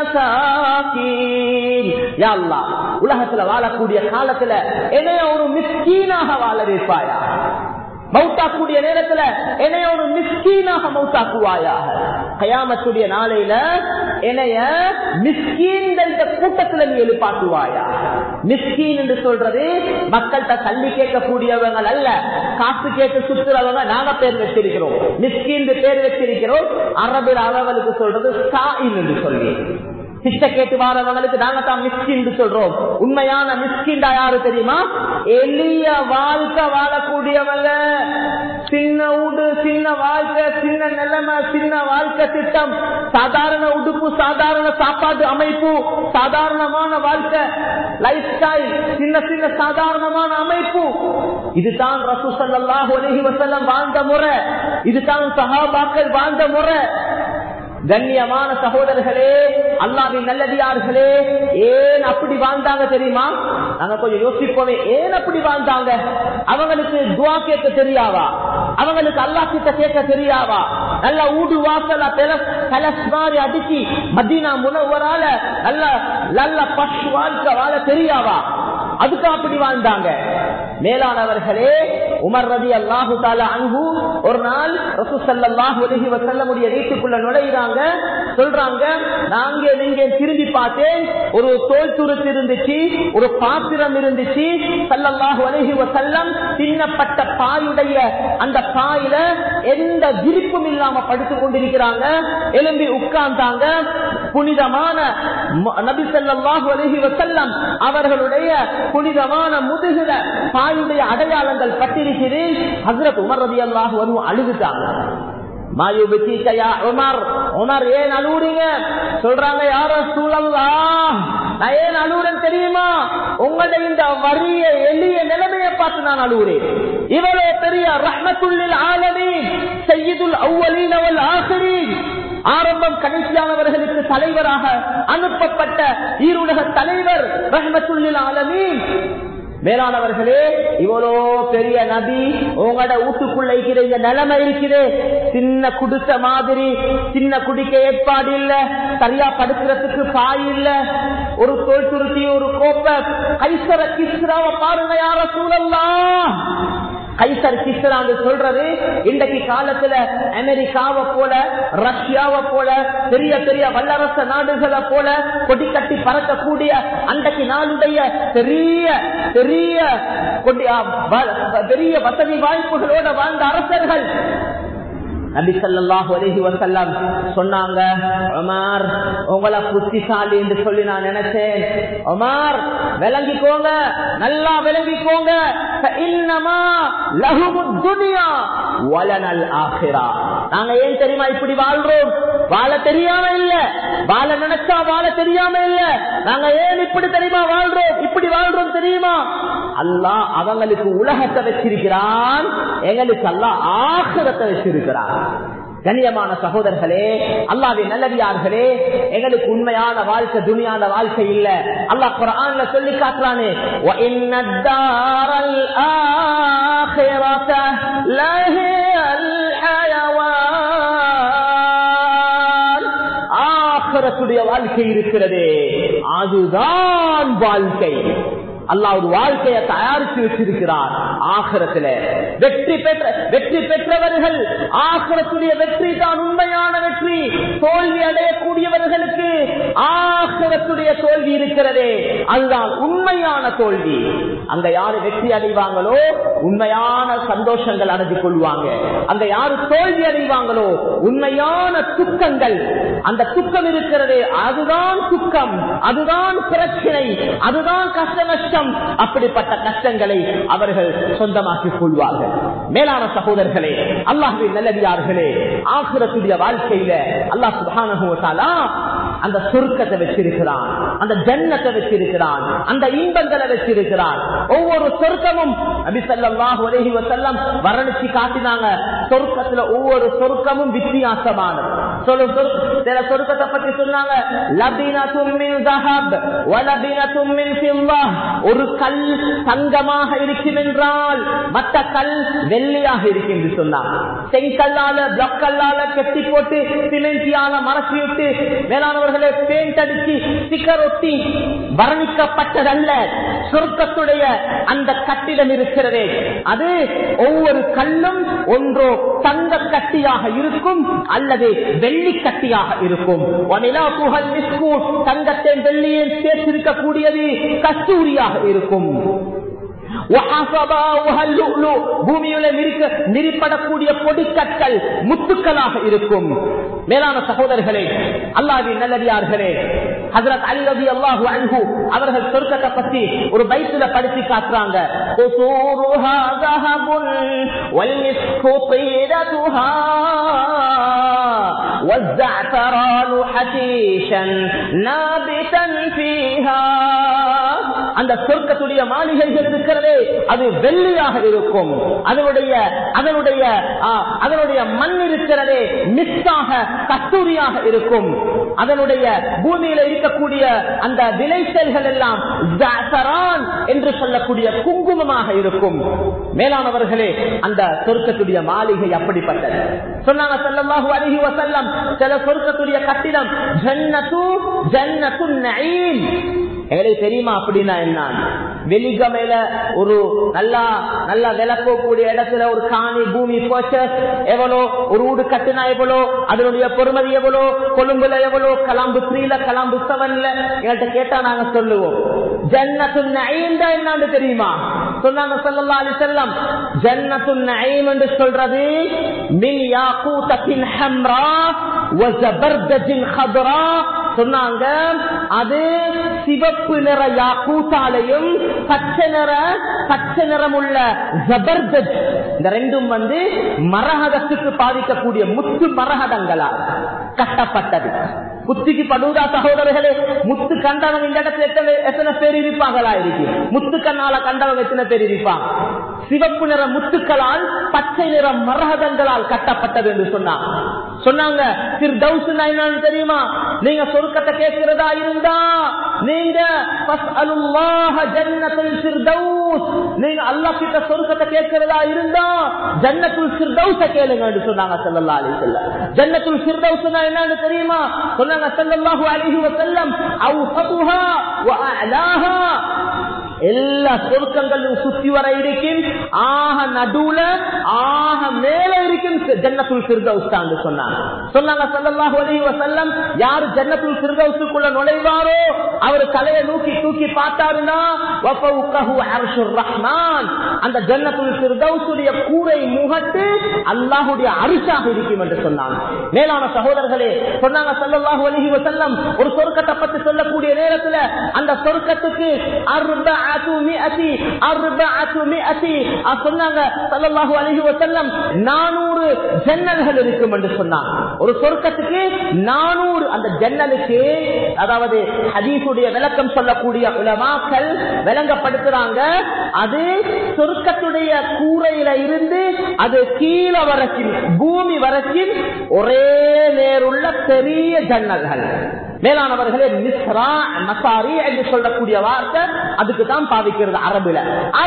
المساكين يا الله உலகத்துல வாழக்கூடிய காலத்துல என்னைய ஒரு மிஸ்கீனாக வாழ வைப்பாயா மௌத்தாக்கூடிய நேரத்துல என்னைய ஒரு மிஸ்கீனாக மௌத்தாக்குவாயாக கயாமத்துடைய நாளையில என்னைய மிஸ்கீன்கள் கூட்டத்துல நீ எழுப்பாக்குவாயா மிஸ்கீன் என்று சொல்றது மக்கள்கிட்ட தள்ளி கேட்கக்கூடியவங்க அல்ல காசு கேட்டு சுத்துறவங்க நாங்க பேர் வச்சிருக்கிறோம் மிஸ்கீன் பேர் வச்சிருக்கிறோம் அரபில் அவங்களுக்கு சொல்றது சாயின் என்று சொல்லி சிஷ்ட கேட்டு வாரவங்களுக்கு நாங்க தான் மிஸ்கின் சொல்றோம் உண்மையான மிஸ்கின்டா யாரு தெரியுமா எளிய வாழ்க்கை வாழக்கூடியவங்க சின்ன உடு சின்ன வாழ்க்கை சின்ன நிலைமை சின்ன வாழ்க்கை திட்டம் சாதாரண உடுப்பு சாதாரண சாப்பாடு அமைப்பு சாதாரணமான வாழ்க்கை லைஃப் ஸ்டைல் சின்ன சின்ன சாதாரணமான அமைப்பு இதுதான் ரசூ சல்லாஹூ அலஹி வசல்லம் வாழ்ந்த முறை இதுதான் சஹாபாக்கள் வாழ்ந்த முறை கண்ணியமான சகோதரர்களே அல்லாவின் நல்லதியார்களே ஏன் அப்படி வாழ்ந்தாங்க தெரியுமா நாங்க கொஞ்சம் யோசிப்போமே ஏன் அப்படி வாழ்ந்தாங்க அவங்களுக்கு துவா கேட்க தெரியாவா அவங்களுக்கு அல்லா கிட்ட கேட்க தெரியாவா நல்ல ஊடு வாசல பெலஸ் மாதிரி அடிச்சு மதீனா முனவரால நல்ல நல்ல பஷ் வாழ்க்கை வாழ தெரியாவா அதுக்கு அப்படி வாழ்ந்தாங்க மேலானவர்களே உமர் ரதி அல்லாஹு தாலா அன்பு ஒரு நாள் ரசூ சல்லாஹு அலஹி வசல்லமுடைய வீட்டுக்குள்ள நுழையிறாங்க சொல்றாங்க நாங்க நீங்க திரும்பி பார்த்தேன் ஒரு தோல் துருத்து இருந்துச்சு ஒரு பாத்திரம் இருந்துச்சு சல்லல்லாஹு அலஹி வசல்லம் தின்னப்பட்ட பாயுடைய அந்த பாயில எந்த விரிப்பும் இல்லாம படுத்துக் கொண்டிருக்கிறாங்க எலும்பி உட்கார்ந்தாங்க புனிதமான நபி சல்லாஹு அலஹி வசல்லம் அவர்களுடைய புனிதமான முதுகுல பாயுடைய அடையாளங்கள் பட்டிருக்கிறேன் ஹசரத் உமர் ரதி அல்லாஹ் வரும் அழுதுட்டாங்க ஏன் அழுவுறீங்க சொல்றாங்க யார சூழல்லா நான் ஏன் அழுவுறேன் தெரியுமா உங்களுடைய இந்த வறிய எளிய நிலைமையை பார்த்து நான் அழுவுறேன் இவ்வளவு பெரிய ரஹ்மத்துள்ளில் ஆலமி செய்யுதுல் அவ்வளீன் அவள் ஆசிரியர் ஆரம்பம் கடைசியானவர்களுக்கு தலைவராக அனுப்பப்பட்ட ஈருலக தலைவர் ரஹமத்துள்ளில் ஆலமீன் மேலானவர்களே இவ்வளோ பெரிய நபி உங்களோட வீட்டுக்குள்ள இருக்கிற இந்த நிலைமை இருக்குது சின்ன குடிச மாதிரி சின்ன குடிக்க ஏற்பாடு இல்ல சரியா படுக்கிறதுக்கு பாய் இல்ல ஒரு தோல் துருத்தி ஒரு கோப்பை கைசர கிஸ்ராவை பாருங்க யார சூழல்லாம் கைசர் கிஸ்ரான்னு சொல்றது இன்றைக்கு காலத்துல அமெரிக்காவை போல ரஷ்யாவை போல பெரிய பெரிய வல்லரச நாடுகளை போல கொடி கட்டி பறக்கக்கூடிய அன்றைக்கு நாளுடைய பெரிய பெரிய பெரிய வசதி வாய்ப்புகளோட வாழ்ந்த அரசர்கள் நபி சல்லாஹு அலஹி வசல்லம் சொன்னாங்க ஒமார் உங்களை புத்திசாலி என்று சொல்லி நான் நினைச்சேன் ஒமார் விளங்கிக்கோங்க நல்லா விளங்கிக்கோங்க இன்னமா லகுமு துனியா வலனல் ஆகிரா நாங்க ஏன் தெரியுமா இப்படி வாழ்றோம் வாழ தெரியாம இல்ல வாழ நினைச்சா வாழ தெரியாம இல்ல நாங்க ஏன் இப்படி தெரியுமா வாழ்றோம் இப்படி வாழ்றோம் தெரியுமா அல்லாஹ் அவங்களுக்கு உலகத்தை வச்சிருக்கிறான் எங்களுக்கு அல்லாஹ் ஆகிரத்தை வச்சிருக்கிறான் கண்ணியமான சகோதரர்களே அல்லாவின் நல்லவியார்களே எங்களுக்கு உண்மையான வாழ்க்கை துணியான வாழ்க்கை இல்ல அல்லாஹ் குரான்ல சொல்லி காட்டுறானே ஆகரத்துடைய வாழ்க்கை இருக்கிறது அதுதான் வாழ்க்கை அல்லா ஒரு வாழ்க்கையை தயாரித்து வச்சிருக்கிறார் ஆகரத்துல வெற்றி பெற்ற வெற்றி பெற்றவர்கள் ஆகரத்துடைய வெற்றி தான் உண்மையான வெற்றி தோல்வி அடையக்கூடியவர்களுக்கு ஆக ஆசிரத்துடைய தோல்வி இருக்கிறதே அதுதான் உண்மையான தோல்வி அங்க யாரு வெற்றி அடைவாங்களோ உண்மையான சந்தோஷங்கள் அடைஞ்சு கொள்வாங்க அங்க யாரு தோல்வி அடைவாங்களோ உண்மையான துக்கங்கள் அந்த துக்கம் இருக்கிறதே அதுதான் துக்கம் அதுதான் பிரச்சனை அதுதான் கஷ்ட நஷ்டம் அப்படிப்பட்ட கஷ்டங்களை அவர்கள் சொந்தமாக்கிக் கொள்வார்கள் மேலான சகோதரர்களே அல்லாஹுவின் நல்லடியார்களே ஆசுரத்துடைய வாழ்க்கையில அல்லாஹ் சுபானா அந்த சுருக்கத்தை வச்சிருக்கிறான் அந்த ஜன்னத்தை வச்சிருக்கிறான் அந்த இன்பங்களை வச்சிருக்கிறான் ஒவ்வொரு சொர்க்கமும் நபிசல்லாஹு அலஹி வசல்லம் வர்ணிச்சு காட்டினாங்க சொர்க்கத்துல ஒவ்வொரு சொர்க்கமும் வித்தியாசமானது சொல்லு சில சொர்க்கத்தை பத்தி சொன்னாங்க ஒரு கல் தங்கமாக இருக்கும் என்றால் மற்ற கல் வெள்ளையாக இருக்கும் என்று சொன்னாங்க செங்கல்லால பிளாக் கல்லால கெட்டி போட்டு சிமெண்டியால மறைச்சி விட்டு மேலானவர்களை பெயிண்ட் அடிச்சு ஸ்டிக்கர் ஒட்டி வர்ணிக்கப்பட்டதல்ல சொர்க்கத்துடைய அந்த கட்டிடம் இருக்கிறதே அது ஒவ்வொரு கல்லும் ஒன்றோ தங்க கட்டியாக இருக்கும் அல்லது வெள்ளி கட்டியாக இருக்கும் தங்கத்தை வெள்ளியை சேர்த்திருக்கக்கூடியது கஸ்தூரியாக இருக்கும் பூமியில நெறிப்படக்கூடிய பொடிக்கற்கள் முத்துக்களாக இருக்கும் மேலான சகோதரர்களே அல்லாவின் நல்லடியார்களே ஹசரத் அலி ரவி அல்லாஹு அன்பு அவர்கள் சொர்க்கத்தை பத்தி ஒரு பைத்துல படிச்சு காட்டுறாங்க والزعفران حشيشا نابتا فيها அந்த சொர்க்கத்துடைய மாளிகைகள் இருக்கிறதே அது வெள்ளியாக இருக்கும் அதனுடைய அதனுடைய அதனுடைய மண் இருக்கிறதே மிஸ்ஸாக கஸ்தூரியாக இருக்கும் அதனுடைய பூமியில இருக்கக்கூடிய அந்த விளைச்சல்கள் எல்லாம் ஜாசரான் என்று சொல்லக்கூடிய குங்குமமாக இருக்கும் மேலானவர்களே அந்த சொர்க்கத்துடைய மாளிகை அப்படிப்பட்டது சொன்னாங்க செல்லமாக அருகி வசல்லம் சில சொர்க்கத்துடைய கட்டிடம் ஜன்னத்து ஜன்னத்து நயீம் எங்களுக்கு தெரியுமா அப்படின்னா என்ன வெளிகமையில ஒரு நல்லா நல்லா விலை போகக்கூடிய இடத்துல ஒரு காணி பூமி பர்ச்சஸ் எவ்வளோ ஒரு வீடு கட்டுனா எவ்வளோ அதனுடைய பொறுமதி எவ்வளோ கொழும்புல எவ்வளோ கலாம்பு த்ரீல கலாம்பு செவன்ல எங்கள்கிட்ட கேட்டா நாங்க சொல்லுவோம் ஜன்னத்து நயீந்தா என்னன்னு தெரியுமா சொன்னாங்க சொல்லல்லா அலி செல்லம் ஜன்னத்து நயீம் என்று சொல்றது மின் யாக்கூத்தத்தின் ஹம்ரா வஸபர்தஜின் ஹத்ரா சொன்னாங்க அது சிவப்பு நிற யாக்கூத்தாலையும் பச்சை நிற பச்சை நிறம் உள்ள ஜபர்தஜ் இந்த ரெண்டும் வந்து மரகதத்துக்கு பாதிக்கக்கூடிய முத்து மரகதங்களா கட்டப்பட்டது புத்திக்கு படுவதா சகோதரர்களே முத்து கண்டவங்க இந்த இடத்துல எத்தனை எத்தனை பேர் இருப்பாங்களா இருக்கு முத்து கண்ணால கண்டவங்க எத்தனை பேர் இருப்பாங்க சிவப்பு நிற முத்துக்களால் பச்சை நிற மரகதங்களால் கட்டப்பட்டது என்று சொன்னாங்க சொன்னாங்க சிறுதௌசுனா என்னன்னு தெரியுமா நீங்க சொருக்கத்தை கேட்கிறதா இருந்தா நீங்க நீங்க அல்லா கிட்ட சொருக்கத்தை கேட்கிறதா இருந்தா ஜன்னத்துல் சிறுதௌச கேளுங்க சொன்னாங்க செல்லல்லா அலி செல்ல ஜன்னத்துல் சிறுதௌசுனா என்னன்னு தெரியுமா சொன்னாங்க செல்லல்லாஹு அலிஹி வசல்லம் அவுசதுஹா வஅலாஹா எல்லா சொருக்கங்களும் சுத்தி வர இருக்கும் ஆக நடுவுல ஆக மேல இருக்கும் ஜன்னத்துல் சிறுதௌஸ்தான் சொன்னாங்க சொன்னாங்க சல்லல்லாஹு அலைஹி வஸல்லம் யார் ஜன்னத்துல் சிறுதௌசுக்குள்ள நுழைவாரோ அவர் தலையை நூக்கி தூக்கி பார்த்தாருன்னா வஃபௌகஹு அர்ஷுர் ரஹ்மான் அந்த ஜன்னத்துல் சிறுதௌசுடைய கூரை முகட்டு அல்லாஹ்வுடைய அரிசாக இருக்கும் என்று சொன்னாங்க மேலான சகோதரர்களே சொன்னாங்க சல்லல்லாஹு அலைஹி வஸல்லம் ஒரு சொர்க்கத்தை பத்தி சொல்லக்கூடிய நேரத்துல அந்த சொர்க்கத்துக்கு அர்பஅத்து மிஅதி அர்பஅத்து மிஅதி சொன்னாங்க சல்லல்லாஹு அலைஹி வஸல்லம் 400 ஜன்னல்கள் இருக்கும் என்று சொன்னாங்க ஒரு சொர்க்கத்துக்கு 400 அந்த ஜன்னலுக்கு அதாவது ஹதீஸுடைய விளக்கம் சொல்லக்கூடிய உலமாக்கள் விளங்கப்படுத்துறாங்க அது சொர்க்கத்துடைய கூரையில இருந்து அது கீழே வரைக்கும் பூமி வரைக்கும் ஒரே நேருள்ள பெரிய ஜன்னல்கள் மேலானவர்களே மிஸ்ரா மசாரி என்று சொல்லக்கூடிய வார்த்தை அதுக்கு தான் பாவிக்கிறது அரபுல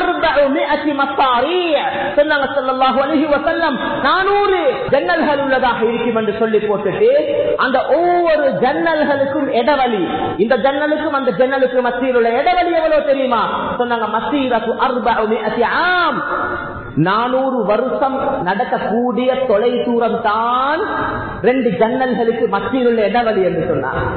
சொன்னாங்க சொல்லல்லாஹு அலைஹி வஸல்லம் 400 ஜன்னல்கள் உள்ளதாக இருக்கும் என்று சொல்லி போட்டுட்டு அந்த ஒவ்வொரு ஜன்னல்களுக்கும் இடவழி இந்த ஜன்னலுக்கும் அந்த ஜன்னலுக்கு மத்தியில் உள்ள இடவழி எவ்வளவு தெரியுமா சொன்னாங்க மசீரத்து அர்பி ஆம் நானூறு வருஷம் நடக்கக்கூடிய தொலை தூரம் தான் ரெண்டு ஜன்னல்களுக்கு மத்தியில் உள்ள இடவழி என்று சொன்னார்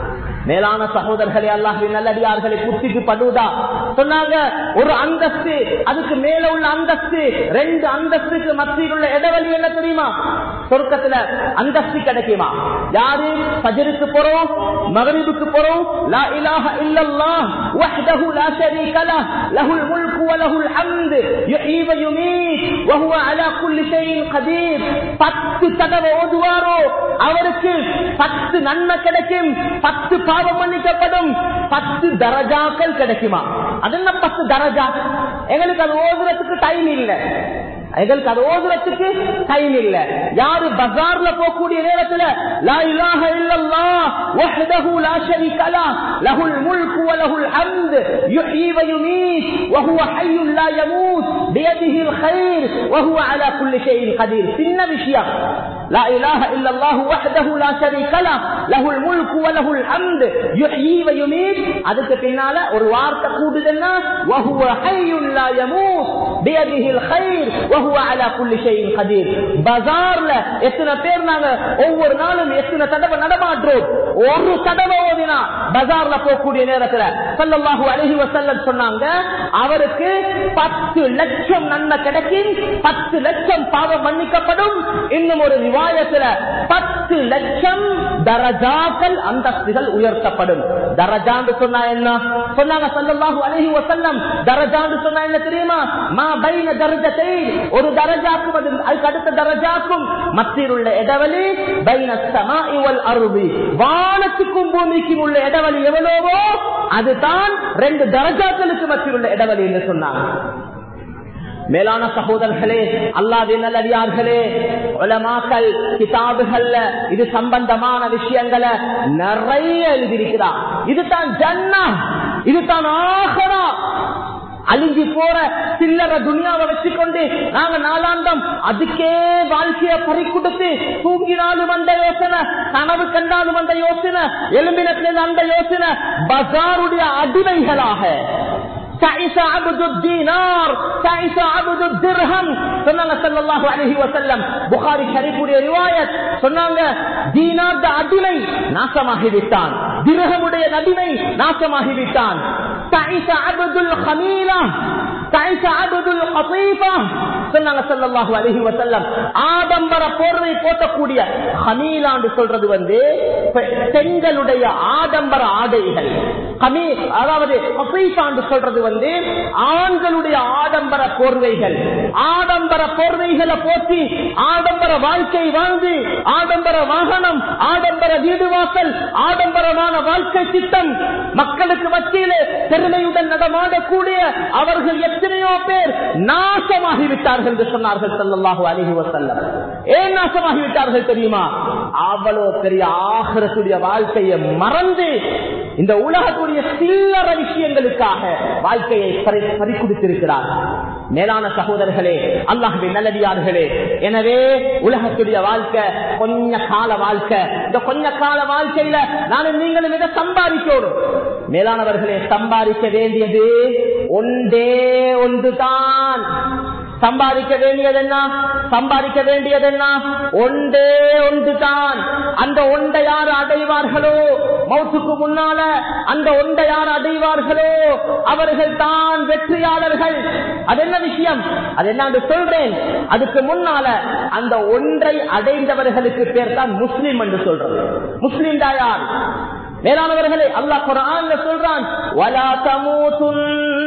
மேலான சகோதரர்களே அல்லாஹின் நல்லடியார்களை புத்திக்கு படுவதா சொன்னாங்க ஒரு அந்தஸ்து அதுக்கு மேல உள்ள அந்தஸ்து ரெண்டு அந்தஸ்துக்கு மத்தியில் உள்ள இடைவெளி என்ன தெரியுமா சொர்க்கத்துல அந்தஸ்து கிடைக்குமா யாரு பஜருக்கு போறோம் மகரிபுக்கு போறோம் லா இலாஹ இல்லல்லாஹ் வஹ்தஹு லா ஷரீக லஹ் லஹுல் முல்கு வ லஹுல் ஹம்து யுஹ்யி வ யுமீத் வ ஹுவ அலா குல்லி ஷைஇன் கதீர் பத்து தடவை ஓதுவாரோ அவருக்கு பத்து நன்மை கிடைக்கும் பத்து பாவம் மன்னிக்கப்படும் பத்து தரஜாக்கள் கிடைக்குமா அது என்ன பத்து தரஜா எங்களுக்கு அது ஓதுறதுக்கு டைம் இல்லை எங்களுக்கு அது ஓதுறதுக்கு டைம் இல்ல யாரு பஜார்ல போகக்கூடிய நேரத்துல லா இலாஹ இல்லல்லாஹ் வஹ்தஹு லா ஷரீக லஹ் லஹுல் முல்கு வ லஹுல் ஹம்த் யுஹ்யி வ யுமீத் வ ஹுவ ஹய்யுன் லா யமூத் பியதிஹில் கைர் வ ஹுவ அலா குல்லி ஷைஇன் கதீர் சின்ன விஷயம் லா இலாஹ இல்லல்லாஹ் வஹ்தஹு லா ஷரீக லஹ் லஹுல் முல்கு வ லஹுல் ஹம்த் யுஹ்யி வ யுமீத் அதுக்கு பின்னால ஒரு வார்த்தை கூடுதுன்னா வ ஹுவ ஹய்யுன் லா யமூத் பியதிஹில் கைர் வ وهو على كل شيء قدير பஜார்ல எத்தனை பேர் நாங்க ஒவ்வொரு நாளும் எத்தனை தடவை நடமாற்றோம் ஒரு தடவை ஓதினா பஜார்ல போகக்கூடிய நேரத்துல சல்லல்லாஹு அலைஹி வஸல்லம் சொன்னாங்க அவருக்கு பத்து லட்சம் நன்மை கிடைக்கும் பத்து லட்சம் பாவம் மன்னிக்கப்படும் இன்னும் ஒரு விவாயத்துல பத்து லட்சம் தரஜாக்கள் அந்தஸ்துகள் உயர்த்தப்படும் தரஜான்னு சொன்னா என்ன சொன்னாங்க சல்லல்லாஹு அலைஹி வஸல்லம் தரஜான்னு சொன்னா என்ன தெரியுமா மா பைன தரஜத்தை ஒரு தரஜாக்கும் அது அதுக்கு அடுத்த தரஜாக்கும் மத்தியில் உள்ள இடவெளி பைனஸ்தமாஇவல் அருவி வானத்துக்கும் பூமிக்கும் உள்ள இடவெளி எவ்வளவோ அதுதான் ரெண்டு தரஜாக்களுக்கு மத்தியில் உள்ள இடவெளி என்று சொன்னாங்க மேலான சகோதரர்களே அல்லாவின் நல்லடியார்களே உலமாக்கள் கிதாபுகள்ல இது சம்பந்தமான விஷயங்களை நிறைய எழுதியிருக்கிறார் இதுதான் ஜன்னா இதுதான் ஆகரா அழிஞ்சு போற சில்லற துணியாவை வச்சுக்கொண்டு நாங்க நாளாந்தம் அதுக்கே வாழ்க்கைய பறி கொடுத்து தூங்கினாலும் அந்த யோசனை கனவு கண்டாலும் அந்த யோசனை எலும்பினத்திலிருந்து அந்த யோசனை பசாருடைய அடிமைகளாக تعس عبد الدينار تعس عبد الدرهم சொன்னாங்க ஸல்லல்லாஹு அலைஹி வஸல்லம் புகாரி ஷரீஃபுடைய ரிவாயத் சொன்னாங்க தீனார் அடிமை நாசமாகி விட்டான் திரகமுடைய நடிமை நாசமாகி விட்டான் تعس عبد الخميلة تعس عبد القطيفة சொன்னாங்க ஸல்லல்லாஹு அலைஹி வஸல்லம் ஆடம்பர போர்வை போட்டக்கூடிய ஹமீலான்னு சொல்றது வந்து பெண்களுடைய ஆடம்பர ஆடைகள் கமீ அதாவது கபீஃபான்னு சொல்றது வந்து ஆண்களுடைய ஆடம்பர போர்வைகள் ஆடம்பர போர்வைகளை போற்றி ஆடம்பர வாழ்க்கை வாழ்ந்து ஆடம்பர வாகனம் ஆடம்பர வீடு வாசல் ஆடம்பரமான வாழ்க்கை திட்டம் மக்களுக்கு மத்தியிலே பெருமையுடன் நடமாடக்கூடிய அவர்கள் எத்தனையோ பேர் நாசமாகிவிட்டார்கள் என்று சொன்னார்கள் சல்லல்லாஹு அலிஹி வசல்லம் ஏன் நாசமாகிவிட்டார்கள் தெரியுமா அவ்வளவு பெரிய ஆகரத்துடைய வாழ்க்கையை மறந்து இந்த உலகத்துடைய சில்லற விஷயங்களுக்காக வாழ்க்கையை பறிக்குடித்திருக்கிறார் மேலான சகோதரர்களே அல்லாஹுவின் நல்லடியார்களே எனவே உலகத்துடைய வாழ்க்கை கொஞ்ச கால வாழ்க்கை இந்த கொஞ்ச கால வாழ்க்கையில நானும் நீங்களும் இதை சம்பாதிக்கணும் மேலானவர்களே சம்பாதிக்க வேண்டியது ஒன்றே ஒன்றுதான் சம்பாதிக்க வேண்டியது என்ன சம்பாதிக்க வேண்டியது என்ன ஒன்றே ஒன்றுதான் அந்த ஒன்றை யார் அடைவார்களோ மௌத்துக்கு முன்னால அந்த ஒன்றை யார் அடைவார்களோ அவர்கள் தான் வெற்றியாளர்கள் அது என்ன விஷயம் அது என்ன சொல்றேன் அதுக்கு முன்னால அந்த ஒன்றை அடைந்தவர்களுக்கு பேர் தான் முஸ்லிம் என்று சொல்றது முஸ்லிம் தான் யார் மேலானவர்களே அல்லாஹ் குரான் சொல்றான் வலா தமூத்துன்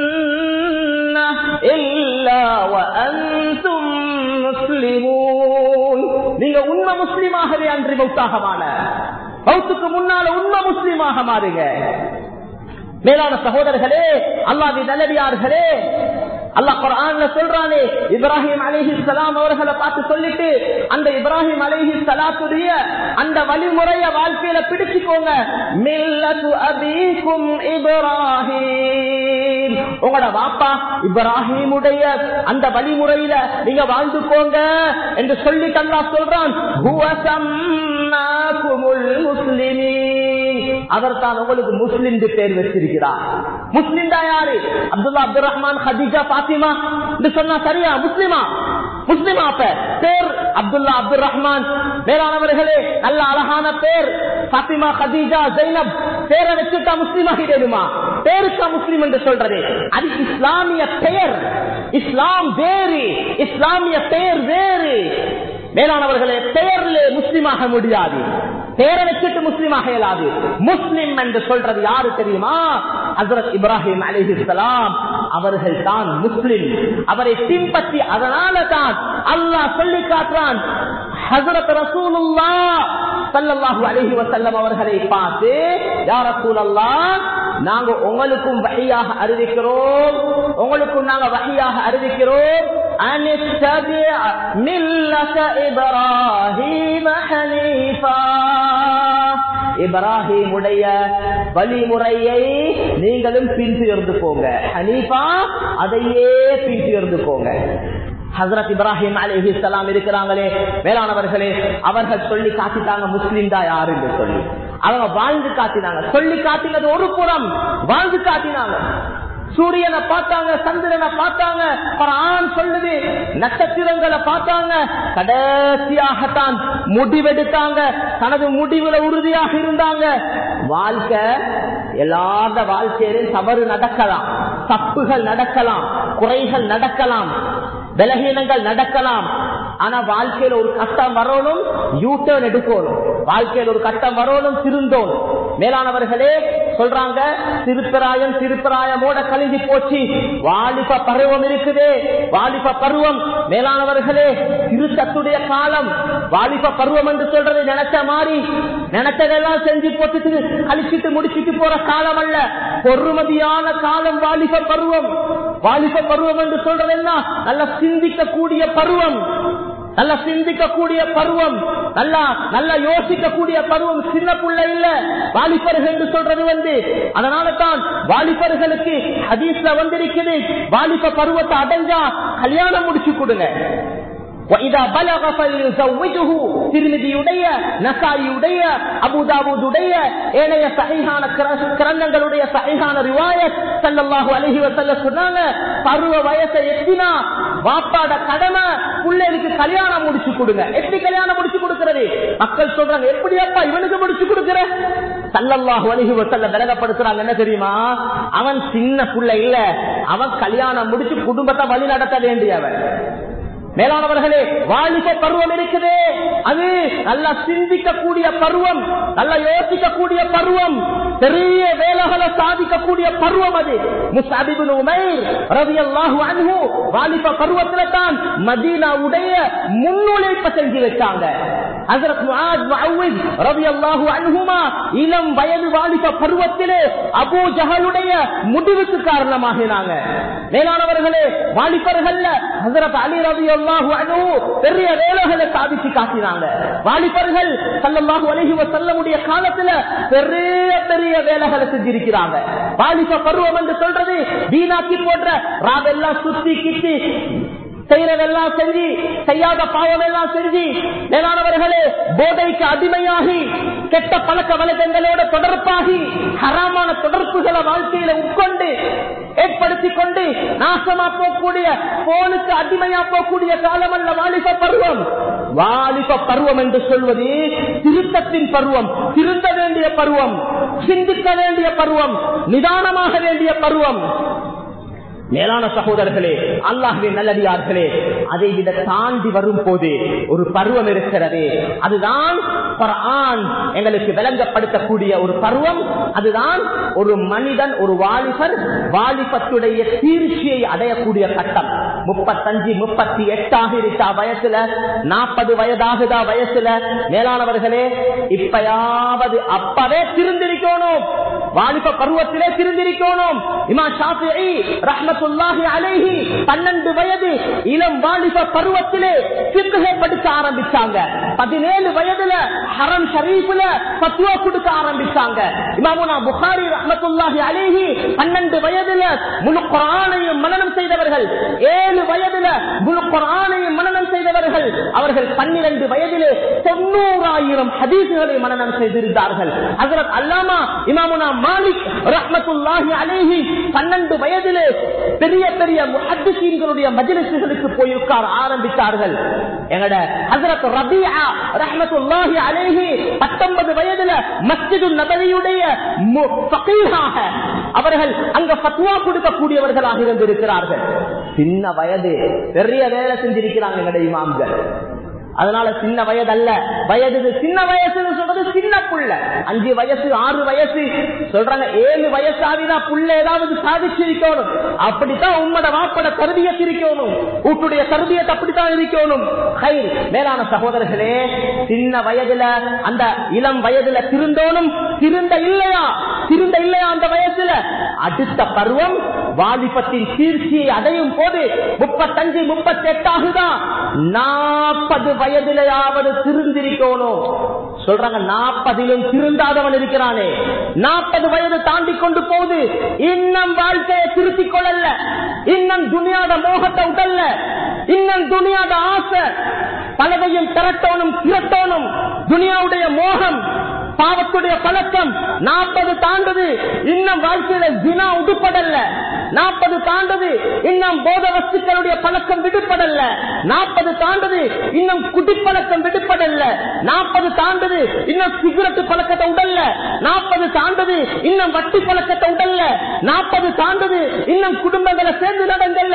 நீங்க உண்மை முஸ்லீமாகவே அன்றி மௌத்தாக மாற மௌத்துக்கு முன்னால உண்மை முஸ்லீமாக மாறுங்க மேலான சகோதரர்களே அல்லாதி நல்லடியார்களே அல்லாஹ் குரான்ல சொல்றானே இப்ராஹிம் அலிஹி சலாம் அவர்களை பார்த்து சொல்லிட்டு அந்த இப்ராஹிம் அலிஹி சலாத்துடைய அந்த வழிமுறைய வாழ்க்கையில பிடிச்சுக்கோங்க மில்லத்து அபீக்கும் இப்ராஹிம் உங்களோட வாப்பா இப்ராஹிமுடைய அந்த வழிமுறையில நீங்க வாழ்ந்துக்கோங்க என்று சொல்லி தந்தா சொல்றான் அவர் தான் உங்களுக்கு முஸ்லிம் பேர் வச்சிருக்கிறார் முஸ்லிம் தான் யாரு அப்துல்லா அப்துல் ரஹ்மான் ஹதீஜா பாத்திமா என்று சொன்னா சரியா முஸ்லிமா முஸ்லிமா பேர் பேர் அப்துல்லா அப்துல் ரஹ்மான் மேலானவர்களே நல்ல அழகான பேர் பாத்திமா கதீஜா ஜைனப் பேரை வச்சுட்டா முஸ்லீம் ஆகிடுமா பேருக்கா முஸ்லீம் என்று சொல்றது அது இஸ்லாமிய பெயர் இஸ்லாம் வேறு இஸ்லாமிய பெயர் வேறு மேலானவர்களே பெயர்ல முஸ்லீமாக முடியாது பேரை வச்சுட்டு முஸ்லீமாக இயலாது முஸ்லிம் என்று சொல்றது யாரு தெரியுமா ஹசரத் இப்ராஹிம் அலிஹிஸ்லாம் அவர்கள் தான் முஸ்லிம் அவரை பின்பற்றி அதனால தான் அல்லாஹ் சொல்லி காட்டுறான் ஹசரத் ரசூலுல்லா சல்லல்லாஹு அலைஹி வஸல்லம் அவர்களை பார்த்து யா ரசூலல்லாஹ் நாங்க உங்களுக்கும் வகையாக அறிவிக்கிறோம் உங்களுக்கும் நாங்க வகையாக அறிவிக்கிறோம் அனித்தபிஅ மில்லத இப்ராஹீம ஹனீஃபா இப்ராஹிமுடைய வழிமுறையை நீங்களும் பின்துயர்ந்து போங்க ஹனீஃபா அதையே பின்துயர்ந்து போங்க ஹசரத் இப்ராஹிம் அலிஹி சலாம் இருக்கிறாங்களே வேளாணவர்களே அவர்கள் சொல்லி காட்டிட்டாங்க முஸ்லீம் தான் யாரு என்று சொல்லி அவங்க வாழ்ந்து காட்டினாங்க சொல்லி காட்டினது ஒரு புறம் வாழ்ந்து காட்டினாங்க சூரியனை பார்த்தாங்க சந்திரனை பார்த்தாங்க ஆண் சொல்லுது நட்சத்திரங்களை பார்த்தாங்க கடைசியாகத்தான் முடிவெடுத்தாங்க தனது முடிவுல உறுதியாக இருந்தாங்க வாழ்க்கை எல்லாத வாழ்க்கையிலும் தவறு நடக்கலாம் தப்புகள் நடக்கலாம் குறைகள் நடக்கலாம் பலகீனங்கள் நடக்கலாம் ஆனா வாழ்க்கையில ஒரு கட்டம் வரணும் யூ டர்ன் எடுக்கணும் வாழ்க்கையில் ஒரு கட்டம் வரணும் திருந்தோம் மேலானவர்களே சொல்றாங்க திருப்பராயம் திருப்பராயமோட கழிஞ்சு போச்சு வாலிப பருவம் இருக்குதே வாலிப பருவம் மேலானவர்களே திருத்தத்துடைய காலம் வாலிப பருவம் என்று சொல்றது நினைச்ச மாதிரி நினைச்சதெல்லாம் செஞ்சு போட்டு கழிச்சிட்டு முடிச்சிட்டு போற காலம் அல்ல பொறுமதியான காலம் வாலிப பருவம் வாலிப பருவம் என்று சொல்றது என்ன நல்ல சிந்திக்கக்கூடிய பருவம் நல்லா சிந்திக்கக்கூடிய பருவம் நல்லா நல்லா யோசிக்கக்கூடிய பருவம் சின்ன புள்ள இல்ல வாலிபர்கள் என்று சொல்றது வந்து அதனால தான் வாலிபர்களுக்கு ஹதீஸ்ல வந்திருக்குது வாலிப பருவத்தை அடைஞ்சா கல்யாணம் முடிச்சு கொடுங்க திருமதியுடைய நசாயியுடைய அபுதாபுடைய ஏனைய சகைகான கிரந்தங்களுடைய சகைகான ரிவாயத் சல்லல்லாஹு அலஹி வசல்ல சொன்னாங்க பருவ வயசை எத்தினா வாப்பாட கடமை பிள்ளைகளுக்கு கல்யாணம் முடிச்சு கொடுங்க எப்படி கல்யாணம் முடிச்சு கொடுக்கிறது மக்கள் சொல்றாங்க எப்படி அப்பா இவனுக்கு முடிச்சு கொடுக்கிற சல்லல்லாஹு அலஹி வசல்ல விலகப்படுத்துறாங்க என்ன தெரியுமா அவன் சின்ன பிள்ளை இல்ல அவன் கல்யாணம் முடிச்சு குடும்பத்தை வழி நடத்த வேண்டியவன் மேலானவர்களே வாலிப பருவம் இருக்குது அது நல்லா சிந்திக்கக்கூடிய பருவம் நல்லா யோசிக்கக்கூடிய பருவம் பெரிய வேலைகளை சாதிக்கக்கூடிய பருவம் அது முஸ்அபிபின் உமைர் ரலியல்லாஹு அன்ஹு வாலிப பருவத்துல தான் மதீனாவுடைய முன்னுழைப்ப செஞ்சு வச்சாங்க ஹஜரத் முஆத் முஅவ்வித் ரலியல்லாஹு அன்ஹுமா இளம் வயது வாலிப பருவத்திலே அபூ ஜஹலுடைய முடிவுக்கு காரணமாகினாங்க மேலானவர்களே வாலிபர்கள்ல ஹஜரத் அலி ரலியல்லாஹு அன்ஹு பெரிய வேலைகளை சாதிச்சு காட்டினாங்க வாலிபர்கள் ஸல்லல்லாஹு அலைஹி வஸல்லமுடைய காலத்துல பெரிய பெரிய வேலைகளை செஞ்சிருக்கிறாங்க வாலிப பருவம் என்று சொல்றது வீணாக்கி போன்ற ராவெல்லாம் சுத்தி கித்தி செய்யறதெல்லாம் செஞ்சு செய்யாத பாவம் எல்லாம் செஞ்சு மேலானவர்களே போதைக்கு அடிமையாகி கெட்ட பழக்க வழக்கங்களோட தொடர்பாகி ஹராமான தொடர்புகளை வாழ்க்கையில உட்கொண்டு ஏற்படுத்தி கொண்டு நாசமா போகக்கூடிய போனுக்கு அடிமையா போகக்கூடிய காலம் அல்ல வாலிப பருவம் வாலிப பருவம் என்று சொல்வது திருத்தத்தின் பருவம் திருந்த வேண்டிய பருவம் சிந்திக்க வேண்டிய பருவம் நிதானமாக வேண்டிய பருவம் மேலான சகோதரர்களே அல்லாஹுவின் நல்லடியார்களே அதை விட தாண்டி வரும் போது ஒரு பருவம் இருக்கிறது அதுதான் குர்ஆன் எங்களுக்கு விளங்கப்படுத்தக்கூடிய ஒரு பருவம் அதுதான் ஒரு மனிதன் ஒரு வாலிபர் வாலிபத்துடைய தீர்ச்சியை அடையக்கூடிய கட்டம் முப்பத்தஞ்சு முப்பத்தி எட்டாக இருக்கா வயசுல நாற்பது வயதாகுதா வயசுல மேலானவர்களே இப்பயாவது அப்பவே திருந்திருக்கணும் வாலிப பருவத்திலே திருந்திருக்கணும் இமா ஷாஃபிஈ ரஹ்மத்துல்லாஹி அலைஹி 12 வயது இளம் வாலிப பருவத்திலே ஃபிக்ஹை படிக்க ஆரம்பிச்சாங்க 17 வயதுல ஹரம் ஷரீஃப்ல ஃபத்வா கொடுக்க ஆரம்பிச்சாங்க இமாமுனா புகாரி ரஹ்மத்துல்லாஹி அலைஹி 12 வயதுல முழு குர்ஆனையும் மனனம் செய்தவர்கள் 7 வயதுல முழு குர்ஆனையும் மனனம் செய்தவர்கள் அவர்கள் 12 வயதிலே 90000 ஹதீஸ்களை மனனம் செய்திருந்தார்கள் ஹஜரத் அல்லாமா இமாமுனா மாலிக் ரஹ்மத்துல்லாஹி அலேஹி பன்னெண்டு வயதிலே பெரிய பெரிய முஹத்திசீன்களுடைய மஜிலிசுகளுக்கு போய் உட்கார ஆரம்பித்தார்கள் எங்கட ஹசரத் ரபியா ரஹ்மத்துல்லாஹி அலேஹி பத்தொன்பது வயதுல மஸ்ஜிது நபதியுடைய அவர்கள் அங்க பத்வா கொடுக்கக்கூடியவர்களாக இருந்திருக்கிறார்கள் சின்ன வயது பெரிய வேலை செஞ்சிருக்கிறாங்க எங்கட இமாம்கள் அதனால சின்ன வயது அல்ல வயது சின்ன வயசுன்னு சொல்றது சின்ன புள்ள அஞ்சு வயசு ஆறு வயசு சொல்றாங்க ஏழு வயசாவிதான் புள்ள ஏதாவது சாதிச்சிருக்கணும் அப்படித்தான் உம்மட வாப்பட கருதியத்தை இருக்கணும் வீட்டுடைய கருதியத்தை அப்படித்தான் இருக்கணும் ஹை மேலான சகோதரர்களே சின்ன வயதுல அந்த இளம் வயதுல திருந்தோனும் திருந்த இல்லையா திருந்த இல்லையா அந்த வயசுல அடுத்த பருவம் வாலிபத்தின் கீழ்ச்சியை அடையும் போது முப்பத்தஞ்சு முப்பத்தி எட்டாகுதான் நாற்பது வயதிலையாவது திருந்திருக்கணும் சொல்றாங்க நாற்பதிலும் திருந்தாதவன் இருக்கிறானே நாற்பது வயது தாண்டி கொண்டு போகுது இன்னும் வாழ்க்கையை திருத்திக் கொள்ளல இன்னும் துணியாத மோகத்தை உடல்ல இன்னும் துணியாத ஆசை பலதையும் திரட்டோனும் திரட்டோனும் துனியாவுடைய மோகம் பாவத்துடைய பழக்கம் நாற்பது தாண்டது இன்னும் வாழ்க்கையில தினா உடுப்படல்ல நாற்பது தாண்டது இன்னும் போத வஸ்துக்களுடைய பழக்கம் விடுபடல்ல நாற்பது தாண்டது இன்னும் குடிப்பழக்கம் விடுபடல்ல நாற்பது தாண்டது இன்னும் சிகரெட்டு பழக்கத்தை உடல்ல நாற்பது தாண்டது இன்னும் வட்டி பழக்கத்தை உடல்ல நாற்பது தாண்டது இன்னும் குடும்பங்களை சேர்ந்து நடங்கல்ல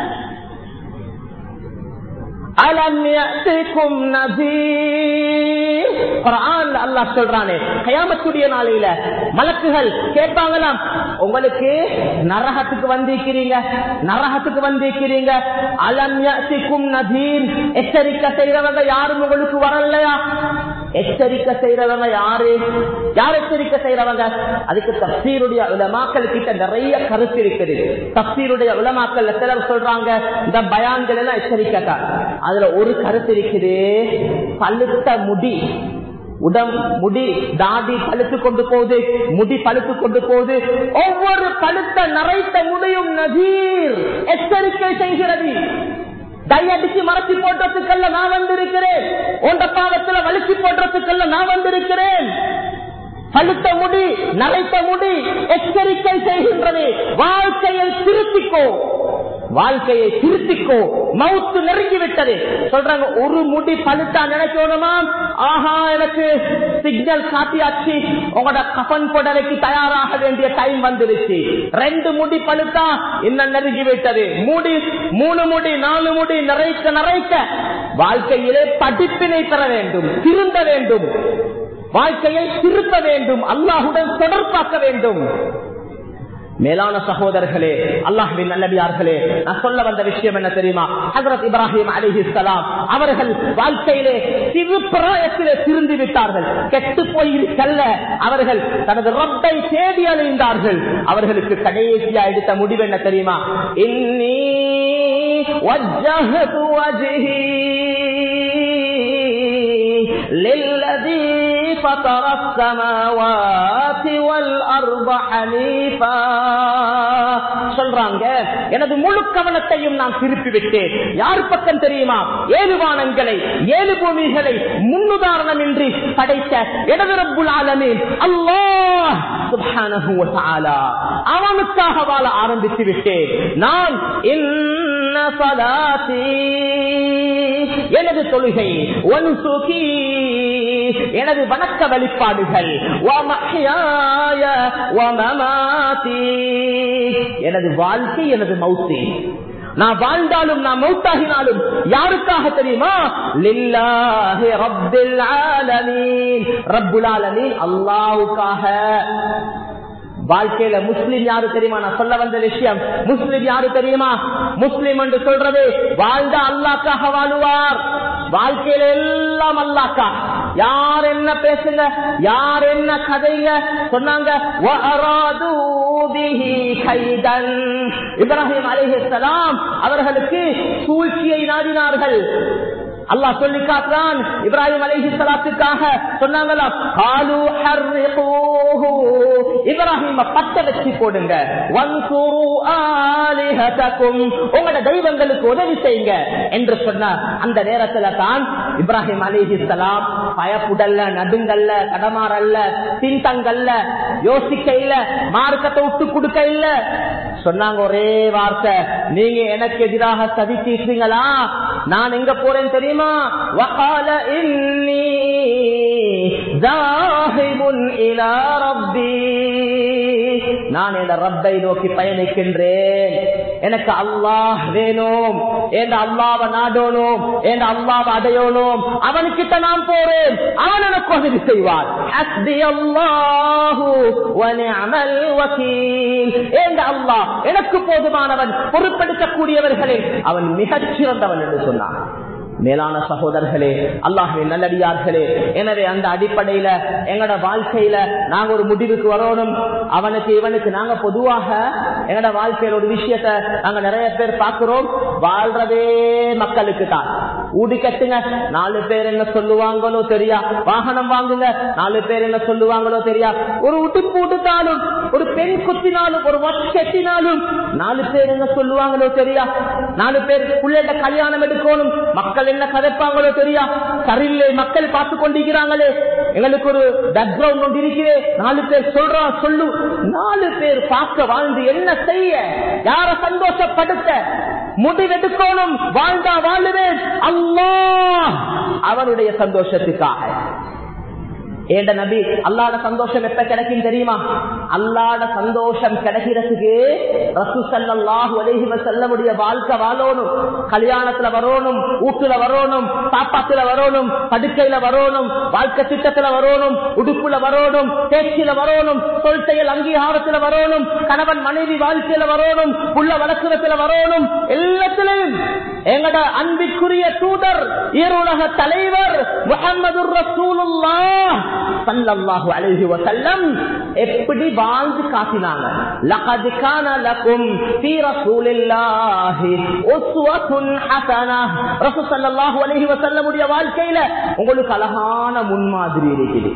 அலம் யஅதிகும் நஸீர் குர்ஆன்ல அல்லாஹ் சொல்றானே கயாமத்துடைய நாளையில மலக்குகள் கேட்பாங்களாம் உங்களுக்கு நரகத்துக்கு வந்திருக்கிறீங்க நரகத்துக்கு வந்திருக்கிறீங்க அலம் யஅதிகும் நஸீர் எச்சரிக்கை செய்றவங்க யாரும் உங்களுக்கு வரலையா எச்சரிக்கை செய்யறவங்க யாரு யார் எச்சரிக்கை செய்யறவங்க அதுக்கு தப்சீருடைய உலமாக்கள் கிட்ட நிறைய கருத்து இருக்குது தப்சீருடைய உலமாக்கள் சிலர் சொல்றாங்க இந்த பயான்கள் எல்லாம் எச்சரிக்கை அதுல ஒரு கருத்து இருக்குது பழுத்த முடி உடம் முடி தாடி பழுத்து கொண்டு போகுது முடி பழுத்து கொண்டு போகுது ஒவ்வொரு பழுத்த நரைத்த முடியும் நதீர் எச்சரிக்கை செய்கிறது டை அடிச்சு மறைச்சி போடுறதுக்கல்ல நான் வந்திருக்கிறேன் உண்ட பாவத்துல வலிச்சு போடுறதுக்கல்ல நான் வந்திருக்கிறேன் பழுத்த முடி நரைத்த முடி எச்சரிக்கை செய்கின்றது வாழ்க்கையை திருத்திக்கோ வாழ்க்கையை திருத்திக்கோ மவுத்து நெருங்கி விட்டது சொல்றாங்க ஒரு முடி பழுத்தா நினைக்கணுமா ஆஹா எனக்கு சிக்னல் காட்டியாச்சு உங்களோட கபன் புடவைக்கு தயாராக வேண்டிய டைம் வந்துருச்சு ரெண்டு முடி பழுத்தா இன்னும் நெருங்கி விட்டது முடி மூணு முடி நாலு முடி நிறைக்க நிறைக்க வாழ்க்கையிலே படிப்பினை பெற வேண்டும் திருந்த வேண்டும் வாழ்க்கையை திருத்த வேண்டும் அல்லாஹுடன் தொடர்பாக்க வேண்டும் மேலான சகோதரர்களே அல்லாஹுவின் நல்லடியார்களே நான் சொல்ல வந்த விஷயம் என்ன தெரியுமா ஹசரத் இப்ராஹிம் அலிஹிஸ்லாம் அவர்கள் வாழ்க்கையிலே சிறு பிராயத்திலே திருந்து விட்டார்கள் கெட்டு போயிருக்கல்ல அவர்கள் தனது ரப்பை தேடி அழிந்தார்கள் அவர்களுக்கு கடைசியா எடுத்த முடிவு என்ன தெரியுமா இன்னி வஜ்ஜஹது வஜ்ஹி للذي فطر السماوات والأرض حنيفا சொல்றாங்க எனது முழு கவனத்தையும் நான் திருப்பி விட்டேன் யார் பக்கம் தெரியுமா ஏழு வானங்களை ஏழு பூமிகளை முன்னுதாரணமின்றி படைத்த இடது ரப்புல் ஆலமீன் அல்லாஹ் சுப்ஹானஹு வ தஆலா அவனுக்காக வாழ ஆரம்பித்து விட்டேன் நான் இன்ன சலாத்தி எனது தொழுகை ஒன்சுகி எனது வணக்க வழிபாடுகள் எனது வாழ்க்கை எனது மௌத்தி நான் வாழ்ந்தாலும் நான் மௌத்தாகினாலும் யாருக்காக தெரியுமா லில்லாஹி ரப்பில் ஆலமீன் ரப்புல் ஆலமீன் அல்லாஹ்வுக்காக வாழ்க்கையில முஸ்லிம் யாரு தெரியுமா நான் சொல்ல வந்த விஷயம் முஸ்லிம் யாரு தெரியுமா முஸ்லிம் என்று சொல்றது வாழ்ந்த அல்லாக்காக வாழுவார் வாழ்க்கையில எல்லாம் அல்லாக்கா யார் என்ன பேசுங்க யார் என்ன கதைங்க சொன்னாங்க இப்ராஹிம் அலிஹலாம் அவர்களுக்கு சூழ்ச்சியை நாடினார்கள் அல்லாஹ் சொல்லி காட்டுறான் இப்ராஹிம் அலைஹி ஸலாத்துக்காக சொன்னாங்களா காலு ஹர்ரிகூஹு இப்ராஹிம பத்த வச்சு போடுங்க வன்சுரு ஆலிஹதகும் உங்களோட தெய்வங்களுக்கு உதவி செய்யுங்க என்று சொன்ன அந்த நேரத்துல தான் இப்ராஹிம் அலைஹி ஸலாம் பயப்புடல்ல நடுங்கல்ல கடமாறல்ல பின்தங்கல்ல யோசிக்க இல்ல மார்க்கத்தை விட்டு கொடுக்க இல்ல சொன்னாங்க ஒரே வார்த்தை நீங்க எனக்கு எதிராக சதி தீர்த்தீங்களா நான் எங்க போறேன் தெரியுமா வகால இன்னி ஜாஹிபுன் இலா ரப்பி நான் என் ரப்பை நோக்கி பயணிக்கின்றேன் எனக்கு அல்லாஹ் வேணும் என் அல்லாவை நாடணும் என் அல்லாவை அடையணும் அவனுக்கிட்ட நான் போறேன் அவன் எனக்கு உதவி செய்வார் ஹஸ்பி அல்லாஹு வனிஅமல் வக்கீல் என் அல்லாஹ் எனக்கு போதுமானவன் பொறுப்பெடுக்கக்கூடியவர்களில் அவன் மிகச் சிறந்தவன் என்று சொன்னான் மேலான சகோதரர்களே அல்லாஹின் நல்லடியார்களே எனவே அந்த அடிப்படையில எங்கட வாழ்க்கையில நாங்க ஒரு முடிவுக்கு வரணும் அவனுக்கு இவனுக்கு நாங்க பொதுவாக எங்கட வாழ்க்கையில ஒரு விஷயத்த நாங்க நிறைய பேர் பார்க்கிறோம் வாழ்றதே மக்களுக்கு தான் ஊடி கட்டுங்க நாலு பேர் என்ன சொல்லுவாங்களோ தெரியா வாகனம் வாங்குங்க நாலு பேர் என்ன சொல்லுவாங்களோ தெரியா ஒரு உடுப்பு உடுத்தாலும் ஒரு பெண் குத்தினாலும் ஒரு வாட்ச் கட்டினாலும் நாலு பேர் என்ன சொல்லுவாங்களோ தெரியா நாலு பேர் பிள்ளைகிட்ட கல்யாணம் எடுக்கணும் மக்கள் என்ன கதைப்பாங்களோ தெரியா சரியில்லை மக்கள் பார்த்து கொண்டிருக்கிறாங்களே எங்களுக்கு ஒரு பேக்ரவுண்ட் ஒன்று இருக்கிறே நாலு பேர் சொல்றா சொல்லு நாலு பேர் பார்க்க வாழ்ந்து என்ன செய்ய யார சந்தோஷப்படுத்த முடிவெடுக்கணும் வாழ்ந்தா வாழுவேன் அல்லாஹ் அவனுடைய சந்தோஷத்துக்காக ஏண்ட நபி அல்லாட சந்தோஷம் எப்ப கிடைக்கும் தெரியுமா அல்லாட சந்தோஷம் கிடைக்கிறதுக்கு ரசூ சல்லாஹு அலைஹி வஸல்லமுடைய வாழ்க்கை வாழணும் கல்யாணத்துல வரணும் ஊட்டுல வரணும் சாப்பாட்டுல வரணும் படுக்கையில வரணும் வாழ்க்கை திட்டத்துல வரணும் உடுப்புல வரணும் பேச்சில வரணும் சொல் செயல் அங்கீகாரத்துல வரணும் கணவன் மனைவி வாழ்க்கையில வரணும் புள்ள வளர்க்கிறதுல வரணும் எல்லாத்திலையும் எங்கட அன்பிற்குரிய தூதர் ஈருலக தலைவர் முகமது ரசூலுல்லாஹ் சல்லல்லாஹு அலைஹி வஸல்லம் எப்படி வாழ்ந்து காட்டினாங்க லகத் கான லகும் ஃபீ ரசூலில்லாஹி உஸ்வத்துன் ஹஸனஹ் ரசூல் ஸல்லல்லாஹு அலைஹி வஸல்லம் உடைய வாழ்க்கையில உங்களுக்கு அழகான முன்மாதிரி இருக்குது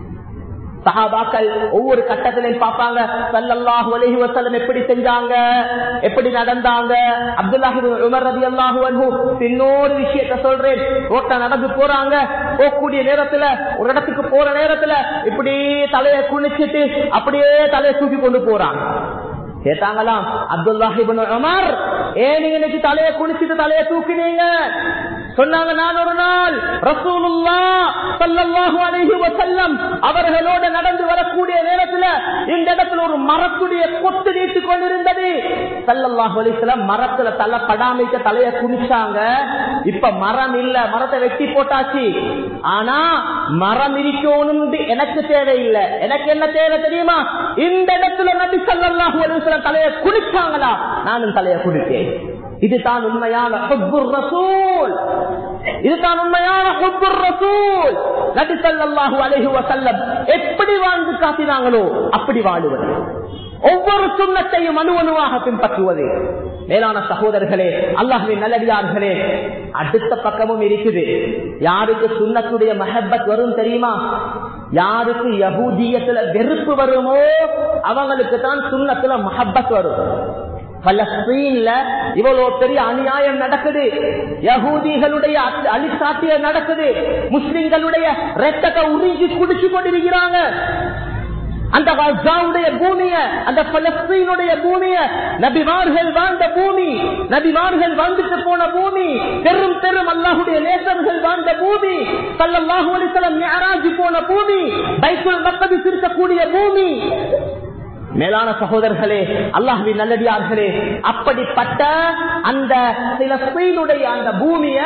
சஹாபாக்கள் ஒவ்வொரு கட்டத்திலையும் பார்ப்பாங்க சல்லல்லாஹு அலைஹி வஸல்லம் எப்படி செஞ்சாங்க எப்படி நடந்தாங்க அப்துல்லாஹி உமர் ரலியல்லாஹு அன்ஹு இன்னொரு விஷயத்தை சொல்றேன் ரோட்ல நடந்து போறாங்க போகக்கூடிய நேரத்துல ஒரு இடத்துக்கு போற நேரத்துல இப்படி தலையை குனிச்சிட்டு அப்படியே தலையை தூக்கி கொண்டு போறாங்க கேட்டாங்களாம் அப்துல்லாஹிபின் உமர் ஏன் நீங்க இன்னைக்கு தலையை குனிச்சிட்டு தலையை தூக்கினீங்க சொன்னாங்க நான் ஒரு நாள் ரசூலுல்லா ஸல்லல்லாஹு அலைஹி வஸல்லம் அவர்களோட நடந்து வரக்கூடிய நேரத்துல இந்த இடத்துல ஒரு மரத்துடைய கொத்து நீட்டு கொண்டிருந்தது ஸல்லல்லாஹு அலைஹி வஸல்லம் மரத்துல தலை படாமைக்க தலைய குனிச்சாங்க இப்ப மரம் இல்ல மரத்தை வெட்டி போட்டாச்சு ஆனா மரம் இருக்கணும் எனக்கு தேவையில்லை எனக்கு என்ன தேவை தெரியுமா இந்த இடத்துல நபி ஸல்லல்லாஹு அலைஹி வஸல்லம் தலைய குனிச்சாங்களா நானும் தலைய குனிச்சேன் இதுதான் உண்மையான ஹுப்புர் ரசூல் இதுதான் உண்மையான ஹுப்புர் ரசூல் நபி ஸல்லல்லாஹு அலைஹி வஸல்லம் எப்படி வாழ்ந்து காட்டினாங்களோ அப்படி வாழுவது ஒவ்வொரு சுண்ணத்தையும் அணு அணுவாக பின்பற்றுவது மேலான சகோதரர்களே அல்லாஹுவின் நல்லடியார்களே அடுத்த பக்கமும் இருக்குது யாருக்கு சுண்ணத்துடைய மஹப்பத் வரும் தெரியுமா யாருக்கு யகூதியத்துல வெறுப்பு வருமோ அவங்களுக்கு தான் சுண்ணத்துல மஹப்பத் வரும் பலஸ்தீன்ல இவ்வளவு பெரிய அநியாயம் நடக்குது யகூதிகளுடைய அழிசாட்டிய நடக்குது முஸ்லிம்களுடைய ரத்தத்தை உறிஞ்சி குடிச்சு கொண்டிருக்கிறாங்க அந்த கசாவுடைய பூமிய அந்த பலஸ்தீனுடைய பூமிய நபிமார்கள் வாழ்ந்த பூமி நபிமார்கள் வாழ்ந்துட்டு போன பூமி பெரும் பெரும் அல்லாஹுடைய நேசர்கள் வாழ்ந்த பூமி சல்லல்லாஹு அலிசலம் ஞாராஜி போன பூமி பைக்குள் மக்கள் இருக்கக்கூடிய பூமி மேலான சகோதரர்களே அல்லாஹுவின் நல்லடியார்களே அப்படிப்பட்ட அந்த சிலஸ்தீனுடைய அந்த பூமிய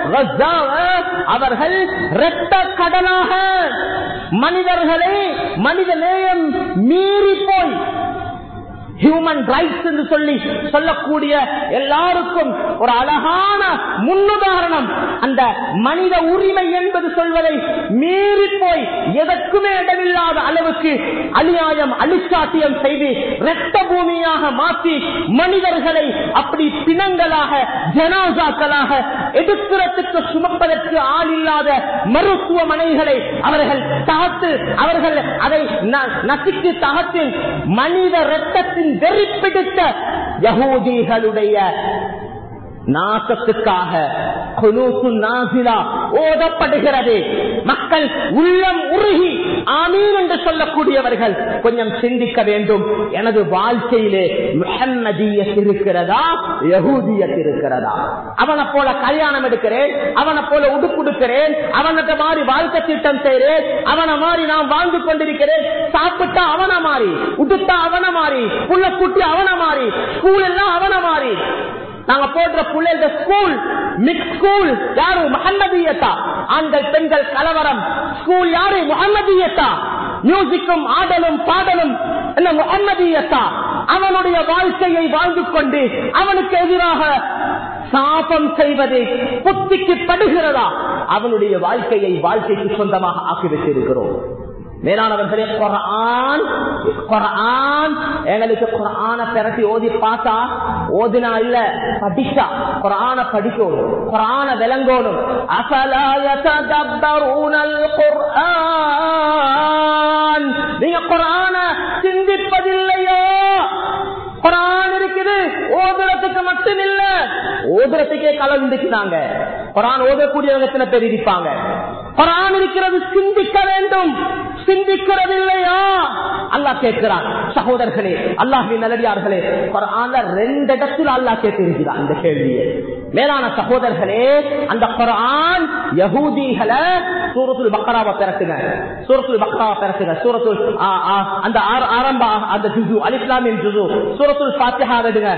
அவர்கள் இரத்த கடலாக மனிதர்களை மனித நேயம் மீறி போய் ஹியூமன் ரைட்ஸ் என்று சொல்லி சொல்லக்கூடிய எல்லாருக்கும் ஒரு அழகான முன்னுதாரணம் அந்த மனித உரிமை என்பது சொல்வதை மீறி போய் எதற்குமே இடமில்லாத அளவுக்கு அநியாயம் அழிச்சாட்டியம் செய்து இரத்த பூமியாக மாற்றி மனிதர்களை அப்படி பிணங்களாக ஜனாசாக்களாக எடுக்கிறதுக்கு சுமப்பதற்கு ஆள் இல்லாத மருத்துவமனைகளை அவர்கள் தகத்து அவர்கள் அதை ந- நசுக்கி தகத்து மனித ரத்தத்தின் வெறிப்பிடித்த யகூதிகளுடைய நாசத்துக்காக குனூத்து நாசிலா ஓதப்படுகிறது மக்கள் உள்ளம் உருகி ஆமீன் என்று சொல்லக்கூடியவர்கள் கொஞ்சம் சிந்திக்க வேண்டும் எனது வாழ்க்கையிலே முஹம்மதியத் இருக்கிறதா யகூதியத் இருக்கிறதா அவனை போல கல்யாணம் எடுக்கிறேன் அவனை போல உடுப்புடுக்கிறேன் அவனத்தை மாதிரி வாழ்க்கை திட்டம் செய்கிறேன் அவனை மாதிரி நான் வாழ்ந்து கொண்டிருக்கிறேன் சாப்பிட்டா அவனை மாறி உடுத்தா அவனை மாறி புள்ள குட்டி அவனை மாறி ஸ்கூல் எல்லாம் அவனை மாறி நாங்க போடுற பிள்ளைங்க ஸ்கூல் மிக்ஸ் ஸ்கூல் யாரு முகமதியத்தா ஆண்கள் பெண்கள் கலவரம் ஸ்கூல் யாரு முகமதியத்தா மியூசிக்கும் ஆடலும் பாடலும் என்ன முகமதியத்தா அவனுடைய வாழ்க்கையை வாழ்ந்து கொண்டு அவனுக்கு எதிராக சாபம் செய்வது புத்திக்கு படுகிறதா அவனுடைய வாழ்க்கையை வாழ்க்கைக்கு சொந்தமாக ஆக்கி வச்சிருக்கிறோம் மேலானவர்களே குரான் குரான் எங்களுக்கு குரான பிறட்டி ஓதி பார்த்தா ஓதினா இல்ல படிச்சா குரான படிக்கணும் குரான விளங்கணும் அசலா யததப்பரூனல் குர்ஆன் நீங்க குரான சிந்திப்பதில்லையோ குரான் இருக்குது ஓதுறதுக்கு மட்டும் இல்ல ஓதுறதுக்கே கலந்துக்கிறாங்க குரான் ஓதக்கூடியவங்க எத்தனை பேர் இருப்பாங்க குரான் இருக்கிறது சிந்திக்க வேண்டும் சிந்திக்கிறது இல்லையா அல்லாஹ் கேட்கிறான் சகோதரர்களே அல்லாஹின் நல்லடியார்களே குரான்ல ரெண்டு இடத்துல அல்லாஹ் கேட்டிருக்கிறான் இந்த கேள்வியை மேலான சகோதரர்களே அந்த குரான் யகூதிகளை சூரத்துல் பக்கராவை பிறக்குங்க சூரத்துல் பக்கராவை பிறக்குங்க சூரத்துல் ஆ, ஆ, அந்த ஆர- ஆரம்ப அந்த ஜுசு அலிஸ்லாமின் ஜுசு சூரத்துல் ஃபாத்திஹா எடுங்க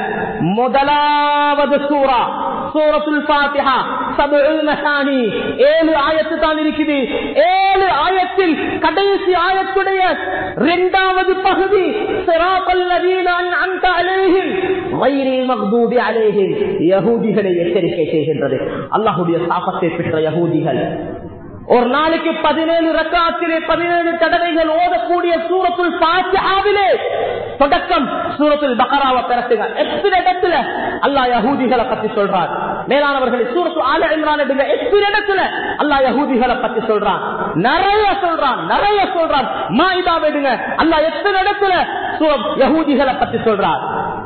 முதலாவது சூரா சூரத்துல் ஃபாத்திஹா சபுல் மசானி ஏழு ஆயத்து தான் இருக்குது ஏழு ஆயத்தில் கடைசி ஆயத்துடைய இரண்டாவது பகுதி சிராத்தல் லதீன அன்அம்த அலைஹிம் கைரில் மக்தூபி அலைஹிம் யஹூதிகளை எச்சரிக்கை செய்கின்றது அல்லாஹ்வுடைய சாபத்தை பெற்ற யஹூதிகள் ஒரு நாளைக்கு பதினேழு ரக்காத்திலே பதினேழு தடவைகள் ஓதக்கூடிய சூரத்துல் பாத்தியாவிலே தொடக்கம் சூரத்துல் பக்கராவை பிறத்துங்க எத்தனை இடத்துல அல்லாஹ் யஹூதிகளை பத்தி சொல்றார் மேலானவர்களை சூரத்து ஆல இம்ரான் எடுங்க எத்தனை இடத்துல அல்லாஹ் யஹூதிகளை பத்தி சொல்றான் நிறைய சொல்றான் நிறைய சொல்றான் மாயிதா எடுங்க அல்லாஹ் எத்தனை இடத்துல சூரத் யஹூதிகளை பத்தி சொல்றார்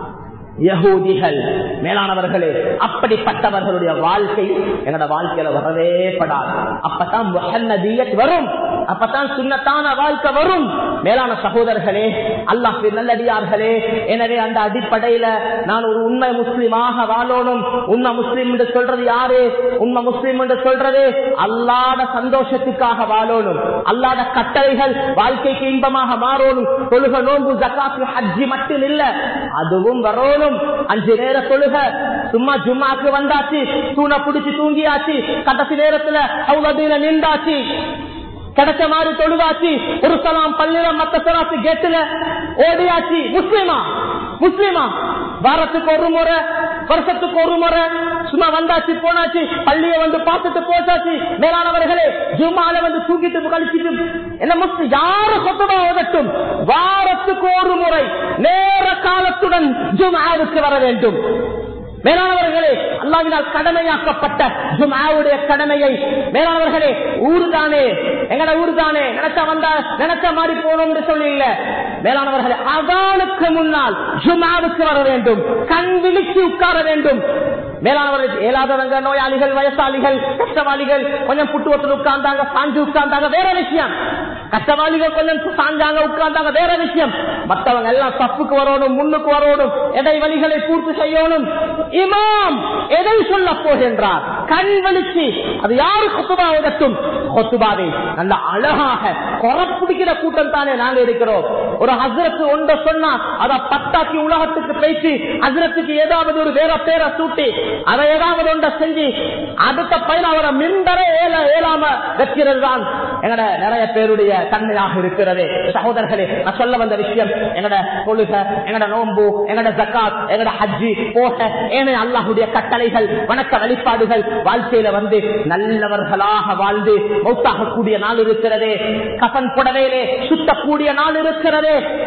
யகூதிகள் மேலானவர்களே அப்படிப்பட்டவர்களுடைய வாழ்க்கை என்னோட வாழ்க்கையில வரவே படாது அப்பதான் முஹன்னதியத் வரும் அப்பதான் சுண்ணத்தான வாழ்க்கை வரும் மேலான சகோதரர்களே அல்லாஹ் நல்லடியார்களே எனவே அந்த அடிப்படையில நான் ஒரு உண்மை முஸ்லிமாக வாழணும் உண்மை முஸ்லிம் என்று சொல்றது யாரு உண்மை முஸ்லிம் என்று சொல்றது அல்லாத சந்தோஷத்துக்காக வாழணும் அல்லாத கட்டளைகள் வாழ்க்கைக்கு இன்பமாக மாறணும் தொழுக நோன்பு ஜக்காத்து ஹஜ்ஜி மட்டும் இல்ல அதுவும் வரணும் அஞ்சு நேர தொழுக சும்மா ஜும்மாக்கு வந்தாச்சு தூணை பிடிச்சு தூங்கியாச்சு கடைசி நேரத்துல அவ்வளவு நின்றாச்சு கிடைச்ச மாதிரி தொழுவாச்சு ஒரு சலாம் பள்ளியில மத்த சலாத்து கேட்டுல ஓடியாச்சு முஸ்லிமா முஸ்லிமா வாரத்துக்கு ஒரு முறை வருஷத்துக்கு ஒரு முறை சும்மா வந்தாச்சு போனாச்சு பள்ளிய வந்து பார்த்துட்டு போச்சாச்சு மேலானவர்களே ஜும்மால வந்து தூக்கிட்டு கழிச்சிட்டு என்ன முஸ்லிம் யாரு சொத்தமா ஓதட்டும் வாரத்துக்கு ஒரு முறை நேர காலத்துடன் ஜும்மாவுக்கு வர வேண்டும் மேலானவர்களே அல்லாவினால் கடமையாக்கப்பட்ட ஜுமாவுடைய கடமையை மேலானவர்களே ஊரு தானே எங்கட ஊரு தானே நினைச்சா வந்தா நினைச்ச மாதிரி போகணும்னு சொல்லி இல்ல மேலானவர்களே அதானுக்கு முன்னால் ஜுமாவுக்கு வர வேண்டும் கண் விழிச்சு உட்கார வேண்டும் மேலானவர்கள் ஏழாதவங்க நோயாளிகள் வயசாளிகள் கஷ்டவாளிகள் கொஞ்சம் புட்டுவத்தில் உட்கார்ந்தாங்க சாஞ்சு உட்கார்ந்தாங்க வேற விஷயம் கஷ்டவாளிகள் கொஞ்சம் சாஞ்சாங்க உட்கார்ந்தாங்க வேற விஷயம் மற்றவங்க எல்லாம் தப்புக்கு வரணும் முன்னுக்கு வரணும் இடைவெளிகளை பூர்த்தி செய்யணும் இமாம் எதை சொல்ல போகின்றார் கண் வலிச்சு அது யாரு கொத்துபா உதட்டும் கொத்துபாவை நல்ல அழகாக குறப்பிடிக்கிற கூட்டம் தானே நாங்க இருக்கிறோம் ஒரு ஹசரத்து ஒன்றை சொன்னா அதை பத்தாக்கி உலகத்துக்கு பேசி ஹசரத்துக்கு ஏதாவது ஒரு வேற பேரை சூட்டி அதை ஏதாவது ஒன்றை செஞ்சு அடுத்த பையன் அவரை மின்பரை ஏல ஏலாம வைக்கிறது தான் எங்கட நிறைய பேருடைய தன்மையாக இருக்கிறது சகோதரர்களே நான் சொல்ல வந்த விஷயம் எங்கட தொழுக எங்கட நோன்பு எங்கட ஜக்காத் எங்கட ஹஜ்ஜி போக ஏனைய அல்லாஹுடைய கட்டளைகள் வணக்க வழிபாடுகள் வாழ்க்கையில வந்து நல்லவர்களாக வாழ்ந்து மௌத்தாகக்கூடிய நாள் இருக்கிறதே கபன் புடவையிலே சுத்தக்கூடிய நாள் இருக்கிறதே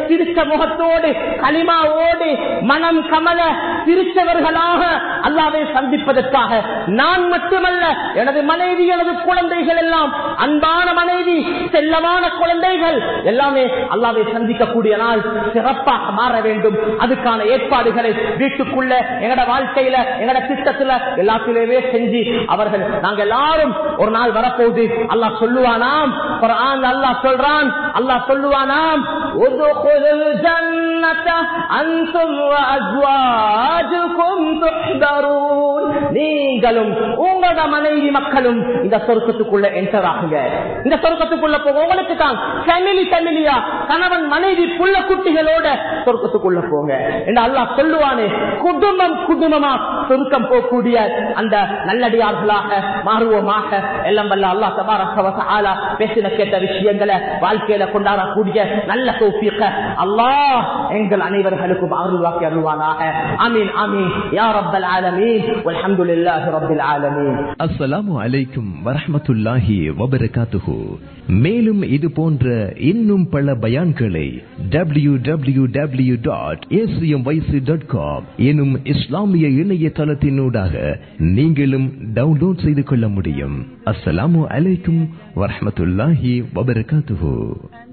சிரித்த முகத்தோடு களிமாவோடு மனம் கமல சிரித்தவர்களாக அல்லாவை சந்திப்பதற்காக நான் மட்டுமல்ல எனது மனைவி எனது குழந்தைகள் எல்லாம் அன்பான மனைவி செல்லமான குழந்தைகள் எல்லாமே அல்லாவை சந்திக்கக்கூடிய நாள் சிறப்பாக மாற வேண்டும் அதுக்கான ஏற்பாடுகளை வீட்டுக்குள்ள எங்கட வாழ்க்கையில எங்கட திட்டத்துல எல்லாத்திலுமே செஞ்சு அவர்கள் நாங்க எல்லாரும் ஒரு நாள் வரப்போகுது அல்லாஹ் சொல்லுவானாம் குர்ஆன் அல்லாஹ் சொல்றான் அல்லாஹ் சொல்லுவானாம் உதுகுலுல் ஜன்னத அன்தும் வஅஸ்வாஜுகும் துஹ்தரூன் நீங்களும் உங்களோட மனைவி மக்களும் இந்த சொர்க்கத்துக்குள்ள என்டர் ஆகுங்க இந்த சொர்க்கத்துக்குள்ள போக உங்களுக்கு தான் ஃபேமிலி ஃபேமிலியா கணவன் மனைவி புள்ள குட்டிகளோட சொர்க்கத்துக்குள்ள போங்க என்று அல்லாஹ் சொல்லுவானே குடும்பம் குடும்பமா சொர்க்கம் போகக்கூடிய அந்த நல்லடியார்களாக மாறுவோமாக எல்லாம் வல்ல அல்லாஹ் தபாரக ஆலா பேசின கேட்ட விஷயங்களை வாழ்க்கையில கொண்டாடக்கூடிய நல்ல தோப்பிக்க அல்லாஹ் எங்கள் அனைவர்களுக்கும் அருள்வாக்கி அருள்வானாக ஆமீன் ஆமீன் யா ரப்பல் ஆலமீன் வல்ஹம்துலில்லாஹி ரப்பில் ஆலமீன் அஸ்ஸலாமு அலைக்கும் வரஹ்மத்துல்லாஹி வபரகாத்துஹு மேலும் இது போன்ற இன்னும் பல பயான்களை W W W dot dot com எனும் இஸ்லாமிய இணையதளத்தினூடாக நீங்களும் டவுன்லோட் செய்து கொள்ள முடியும் அஸ்ஸலாமு அலைக்கும் வரஹ்மத்துல்லாஹி வபரகாத்துஹு